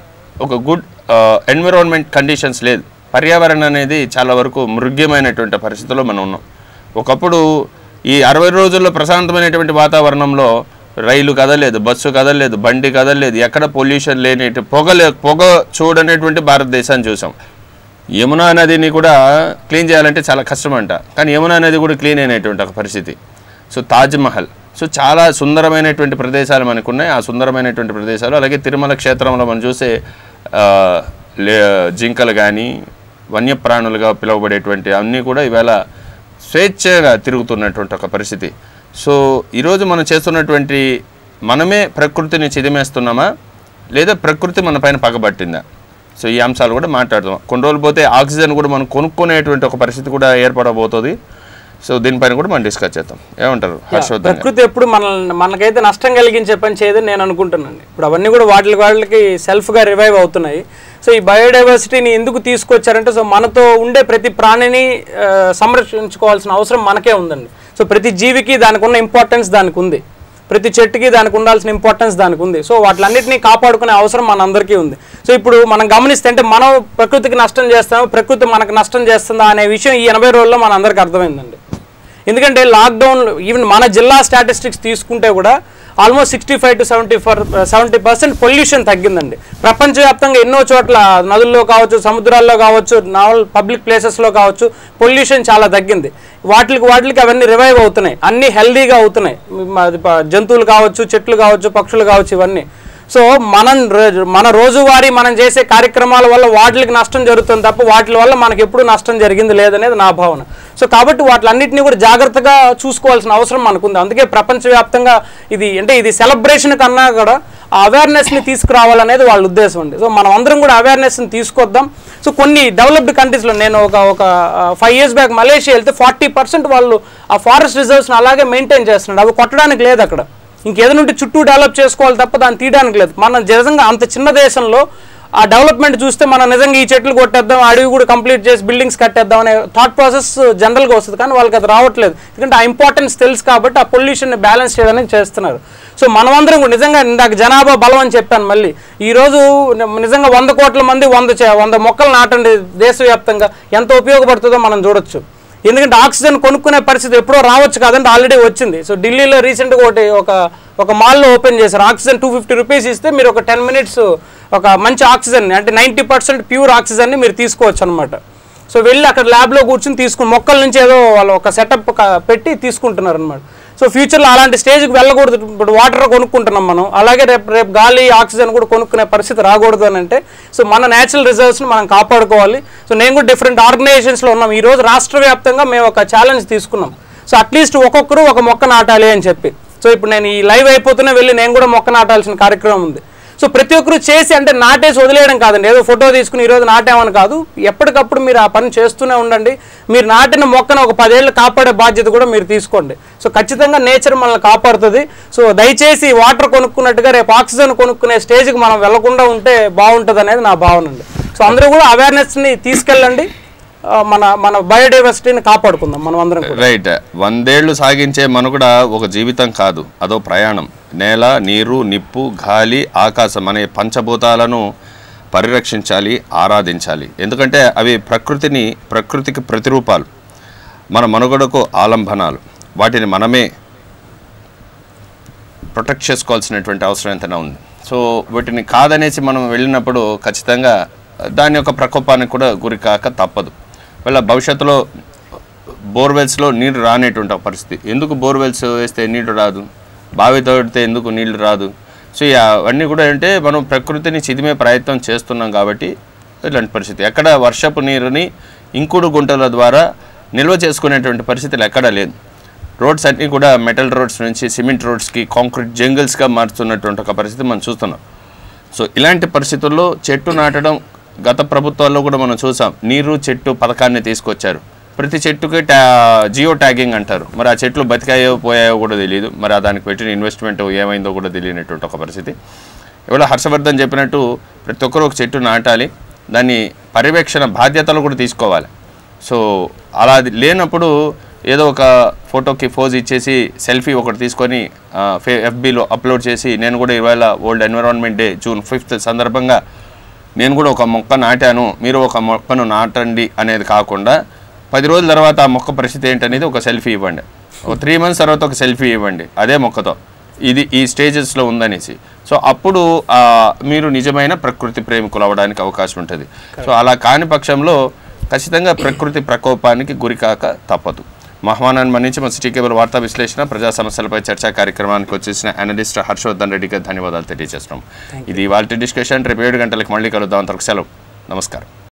ఒక గుడ్ ఎన్విరాన్మెంట్ కండిషన్స్ లేదు పర్యావరణం అనేది చాలా వరకు మృగ్యమైనటువంటి పరిస్థితుల్లో మనం ఉన్నాం ఒకప్పుడు ఈ అరవై రోజుల్లో ప్రశాంతమైనటువంటి వాతావరణంలో రైలు కదలేదు బస్సు కదలేదు బండి కదలేదు ఎక్కడ పొల్యూషన్ లేని పొగ లే పొగ చూడనేటువంటి భారతదేశాన్ని చూసాం యమునా నదిని కూడా క్లీన్ చేయాలంటే చాలా కష్టం అంట కానీ యమునా నది కూడా క్లీన్ అయినటువంటి ఒక పరిస్థితి సో తాజ్ మహల్ సో చాలా సుందరమైనటువంటి ప్రదేశాలు మనకు ఉన్నాయి ఆ సుందరమైనటువంటి ప్రదేశాలు అలాగే తిరుమల క్షేత్రంలో మనం చూసే ఆ, లే జింకలు కానీ వన్యప్రాణులుగా పిలువబడేటువంటి అన్నీ కూడా ఈవేళ స్వేచ్ఛగా తిరుగుతున్నటువంటి ఒక పరిస్థితి సో ఈరోజు మనం చేస్తున్నటువంటి మనమే ప్రకృతిని చిదిమేస్తున్నామా లేదా ప్రకృతి మన పైన పగబట్టిందా సో ఈ అంశాలు కూడా మాట్లాడుతాం కొన్ని రోజులు పోతే ఆక్సిజన్ కూడా మనం కొనుక్కునేటువంటి ఒక పరిస్థితి కూడా ఏర్పడబోతుంది సో దీనిపైన కూడా మనం డిస్కస్ చేద్దాం ఏమంటారు హర్షవర్ధన్ గారు? ప్రకృతి ఎప్పుడు మనల్ని మనకైతే నష్టం కలిగించే పని చేయదని నేను అనుకుంటున్నాను ఇప్పుడు అవన్నీ కూడా వాటి వాళ్ళకి సెల్ఫ్గా రివైవ్ అవుతున్నాయి సో ఈ బయోడైవర్సిటీని ఎందుకు తీసుకొచ్చారంటే సో మనతో ఉండే ప్రతి ప్రాణిని ఆ, సంరక్షించుకోవాల్సిన అవసరం మనకే ఉందండి సో ప్రతి జీవికి దానికి ఉన్న ఇంపార్టెన్స్ దానికి ఉంది ప్రతి చెట్టుకి దానికి ఉండాల్సిన ఇంపార్టెన్స్ దానికి ఉంది సో వాటిలన్నింటినీ కాపాడుకునే అవసరం మనందరికీ ఉంది సో ఇప్పుడు మనం గమనిస్తే అంటే మనం ప్రకృతికి నష్టం చేస్తాము ప్రకృతి మనకు నష్టం చేస్తుందా అనే విషయం ఈ ఎనభై రోజుల్లో మన అందరికీ అర్థమైందండి ఎందుకంటే లాక్డౌన్ ఈవెన్ మన జిల్లా స్టాటిస్టిక్స్ తీసుకుంటే కూడా almost sixty five to seventy four seventy percent pollution తగ్గిందండి ప్రపంచవ్యాప్తంగా ఎన్నో చోట్ల నదుల్లో కావచ్చు సముద్రాల్లో కావచ్చు నావల్ పబ్లిక్ ప్లేసెస్లో కావచ్చు పొల్యూషన్ చాలా తగ్గింది వాటికి వాటికి అవన్నీ రివైవ్ అవుతున్నాయి అన్నీ హెల్దీగా అవుతున్నాయి మ- అది ప- జంతువులు కావచ్చు చెట్లు కావచ్చు పక్షులు కావచ్చు ఇవన్నీ సో మనం రో- మన రోజువారీ మనం చేసే కార్యక్రమాల వల్ల వాటికి నష్టం జరుగుతుంది తప్ప వాటి వల్ల మనకి ఎప్పుడు నష్టం జరిగింది లేదనేది నా భావన సో కాబట్టి వాటిలన్నింటినీ కూడా జాగ్రత్తగా చూసుకోవాల్సిన అవసరం మనకుంది అందుకే ప్రపంచవ్యాప్తంగా ఇది అంటే ఇది సెలబ్రేషన్ కన్నా కూడా ఆ అవేర్నెస్ని తీసుకురావాలనేది వాళ్ళ ఉద్దేశం అండి సో మనం అందరం కూడా అవేర్నెస్ని తీసుకొద్దాం సో కొన్ని డెవలప్డ్ కంట్రీస్లో నేను ఒక ఒక ఫైవ్ ఇయర్స్ బ్యాక్ మలేషియా వెళ్తే ఫార్టీ పర్సెంట్ వాళ్ళు ఆ ఫారెస్ట్ రిజర్వ్స్ని అలాగే మెయింటైన్ చేస్తున్నాడు అవి కొట్టడానికి లేదు అక్కడ ఇంకేదైనా ఉంటే చుట్టూ డెవలప్ చేసుకోవాలి తప్ప దాన్ని తీయడానికి లేదు మన నిజంగా అంత చిన్న దేశంలో ఆ డెవలప్మెంట్ చూస్తే మనం నిజంగా ఈ చెట్లు కొట్టేద్దాం అడవి కూడా కంప్లీట్ చేసి బిల్డింగ్స్ కట్టేద్దాం అనే థాట్ ప్రాసెస్ జనరల్గా వస్తుంది కానీ వాళ్ళకి అది రావట్లేదు ఎందుకంటే ఆ ఇంపార్టెన్స్ తెలుసు కాబట్టి ఆ పొల్యూషన్ని బ్యాలెన్స్ చేయడానికి చేస్తున్నారు సో మనమందరం కూడా నిజంగా ఇందాక జనాభా బలం అని చెప్పాను మళ్ళీ ఈ రోజు ని- నిజంగా వంద కోట్ల మంది వంద చే- వంద మొక్కలు నాటండి దేశవ్యాప్తంగా ఎంత ఉపయోగపడుతుందో మనం చూడొచ్చు ఎందుకంటే ఆక్సిజన్ కొనుక్కునే పరిస్థితి ఎప్పుడో రావచ్చు కాదంటే ఆల్రెడీ వచ్చింది సో ఢిల్లీలో రీసెంట్గా ఒకటి ఒక ఒక మాల్లో ఓపెన్ చేశారు ఆక్సిజన్ టూ ఫిఫ్టీ రూపీస్ ఇస్తే మీరు ఒక టెన్ మినిట్స్ ఒక మంచి ఆక్సిజన్ అంటే నైంటీ పర్సెంట్ ప్యూర్ ఆక్సిజన్ని మీరు తీసుకోవచ్చు అనమాట సో వెళ్ళి అక్కడ ల్యాబ్లో కూర్చొని తీసుకుని మొక్కల నుంచి ఏదో వాళ్ళు ఒక సెటప్ పెట్టి తీసుకుంటున్నారు అనమాట సో ఫ్యూచర్లో అలాంటి స్టేజ్కి వెళ్ళకూడదు ఇప్పుడు వాటర్ కొనుక్కుంటున్నాం మనం అలాగే రేపు రేపు గాలి ఆక్సిజన్ కూడా కొనుక్కునే పరిస్థితి రాకూడదు అని అంటే సో మన న్యాచురల్ రిజర్వ్స్ని మనం కాపాడుకోవాలి సో నేను కూడా డిఫరెంట్ ఆర్గనైజేషన్స్లో ఉన్నాం ఈ రోజు రాష్ట్ర వ్యాప్తంగా మేము ఒక ఛాలెంజ్ తీసుకున్నాం సో అట్లీస్ట్ ఒక్కొక్కరు ఒక మొక్క నాటాలి అని చెప్పి సో ఇప్పుడు నేను ఈ లైవ్ అయిపోతూనే వెళ్ళి నేను కూడా మొక్క నాటాల్సిన కార్యక్రమం ఉంది సో ప్రతి ఒక్కరు చేసి అంటే నాటేసి వదిలేయడం కాదండి ఏదో ఫోటో తీసుకుని ఈరోజు నాటామని కాదు ఎప్పటికప్పుడు మీరు ఆ పని చేస్తూనే ఉండండి మీరు నాటిన మొక్కను ఒక పదేళ్ళు కాపాడే బాధ్యత కూడా మీరు తీసుకోండి సో ఖచ్చితంగా నేచర్ మనల్ని కాపాడుతుంది సో దయచేసి వాటర్ కొనుక్కున్నట్టుగా రేపు ఆక్సిజన్ కొనుక్కునే స్టేజ్కి మనం వెళ్లకుండా ఉంటే బాగుంటుంది అనేది నా భావన అండి సో అందరూ కూడా అవేర్నెస్ని తీసుకెళ్ళండి ఆ, మన మన బయోడైవర్సిటీని కాపాడుకుందాం మనం అందరం కూడా రైట్ వందేళ్లు సాగించే మనుగడ ఒక జీవితం కాదు అదో ప్రయాణం నేల నీరు నిప్పు గాలి ఆకాశం అనే పంచభూతాలను పరిరక్షించాలి ఆరాధించాలి ఎందుకంటే అవి ప్రకృతిని ప్రకృతికి ప్రతిరూపాలు మన మనుగడకు ఆలంబనాలు వాటిని మనమే ప్రొటెక్ట్ చేసుకోవాల్సినటువంటి అవసరం ఎంతైనా ఉంది సో వీటిని కాదనేసి మనం వెళ్ళినప్పుడు ఖచ్చితంగా దాని యొక్క ప్రకోపానికి కూడా గురి కాక తప్పదు వాళ్ళ భవిష్యత్తులో బోర్వెల్స్లో నీరు రానేటువంటి ఒక పరిస్థితి ఎందుకు బోర్వెల్స్ వేస్తే నీళ్లు రాదు బావి తోడితే ఎందుకు నీళ్లు రాదు సో ఈ అవన్నీ కూడా అంటే మనం ప్రకృతిని చిదిమే ప్రయత్నం చేస్తున్నాం కాబట్టి ఇలాంటి పరిస్థితి ఎక్కడ వర్షపు నీరుని ఇంకుడు గుంటల ద్వారా నిల్వ చేసుకునేటువంటి పరిస్థితులు ఎక్కడా లేదు రోడ్స్ అన్నీ కూడా మెటల్ రోడ్స్ నుంచి సిమెంట్ రోడ్స్కి కాంక్రీట్ జంగిల్స్గా మారుతున్నటువంటి ఒక పరిస్థితి మనం చూస్తున్నాం సో ఇలాంటి పరిస్థితుల్లో చెట్టు నాటడం గత ప్రభుత్వాల్లో కూడా మనం చూసాం నీరు చెట్టు పథకాన్ని తీసుకొచ్చారు ప్రతి చెట్టుకి ట్యా జియో ట్యాగింగ్ అంటారు మరి ఆ చెట్లు బతికాయో పోయాయో కూడా తెలియదు మరి ఆ దానికి పెట్టిన ఇన్వెస్ట్మెంట్ ఏమైందో కూడా తెలియనటువంటి ఒక పరిస్థితి ఇవాళ హర్షవర్ధన్ చెప్పినట్టు ప్రతి ఒక్కరు ఒక చెట్టు నాటాలి దాన్ని పర్యవేక్షణ బాధ్యతలు కూడా తీసుకోవాలి సో అలా అది లేనప్పుడు ఏదో ఒక ఫోటోకి ఫోజ్ ఇచ్చేసి సెల్ఫీ ఒకటి తీసుకొని ఎఫ్బీలో అప్లోడ్ చేసి నేను కూడా ఇవాళ world environment day June fifth సందర్భంగా నేను కూడా ఒక మొక్క నాటాను మీరు ఒక మొక్కను నాటండి అనేది కాకుండా పది రోజుల తర్వాత ఆ మొక్క పరిస్థితి ఏంటనేది ఒక సెల్ఫీ ఇవ్వండి ఒక త్రీ మంత్స్ తర్వాత ఒక సెల్ఫీ ఇవ్వండి అదే మొక్కతో ఇది ఈ స్టేజెస్లో ఉందనేసి సో అప్పుడు ఆ, మీరు నిజమైన ప్రకృతి ప్రేమికులు అవ్వడానికి అవకాశం ఉంటుంది సో అలా కాని పక్షంలో ఖచ్చితంగా ప్రకృతి ప్రకోపానికి గురికాక తప్పదు మహమానాన్ని మన్నించి మన సిటీ కేబుల్ వార్తా విశ్లేషణ ప్రజా సమస్యలపై చర్చా కార్యక్రమానికి వచ్చేసిన అనలిస్ట్ హర్షవర్ధన్ రెడ్డికి ధన్యవాదాలు తెలియజేస్తున్నాం ఇది వాళ్ళ డిస్కషన్ రేపు ఏడు గంటలకు మళ్ళీ కలుద్దాం అంతకు సెలవు నమస్కారం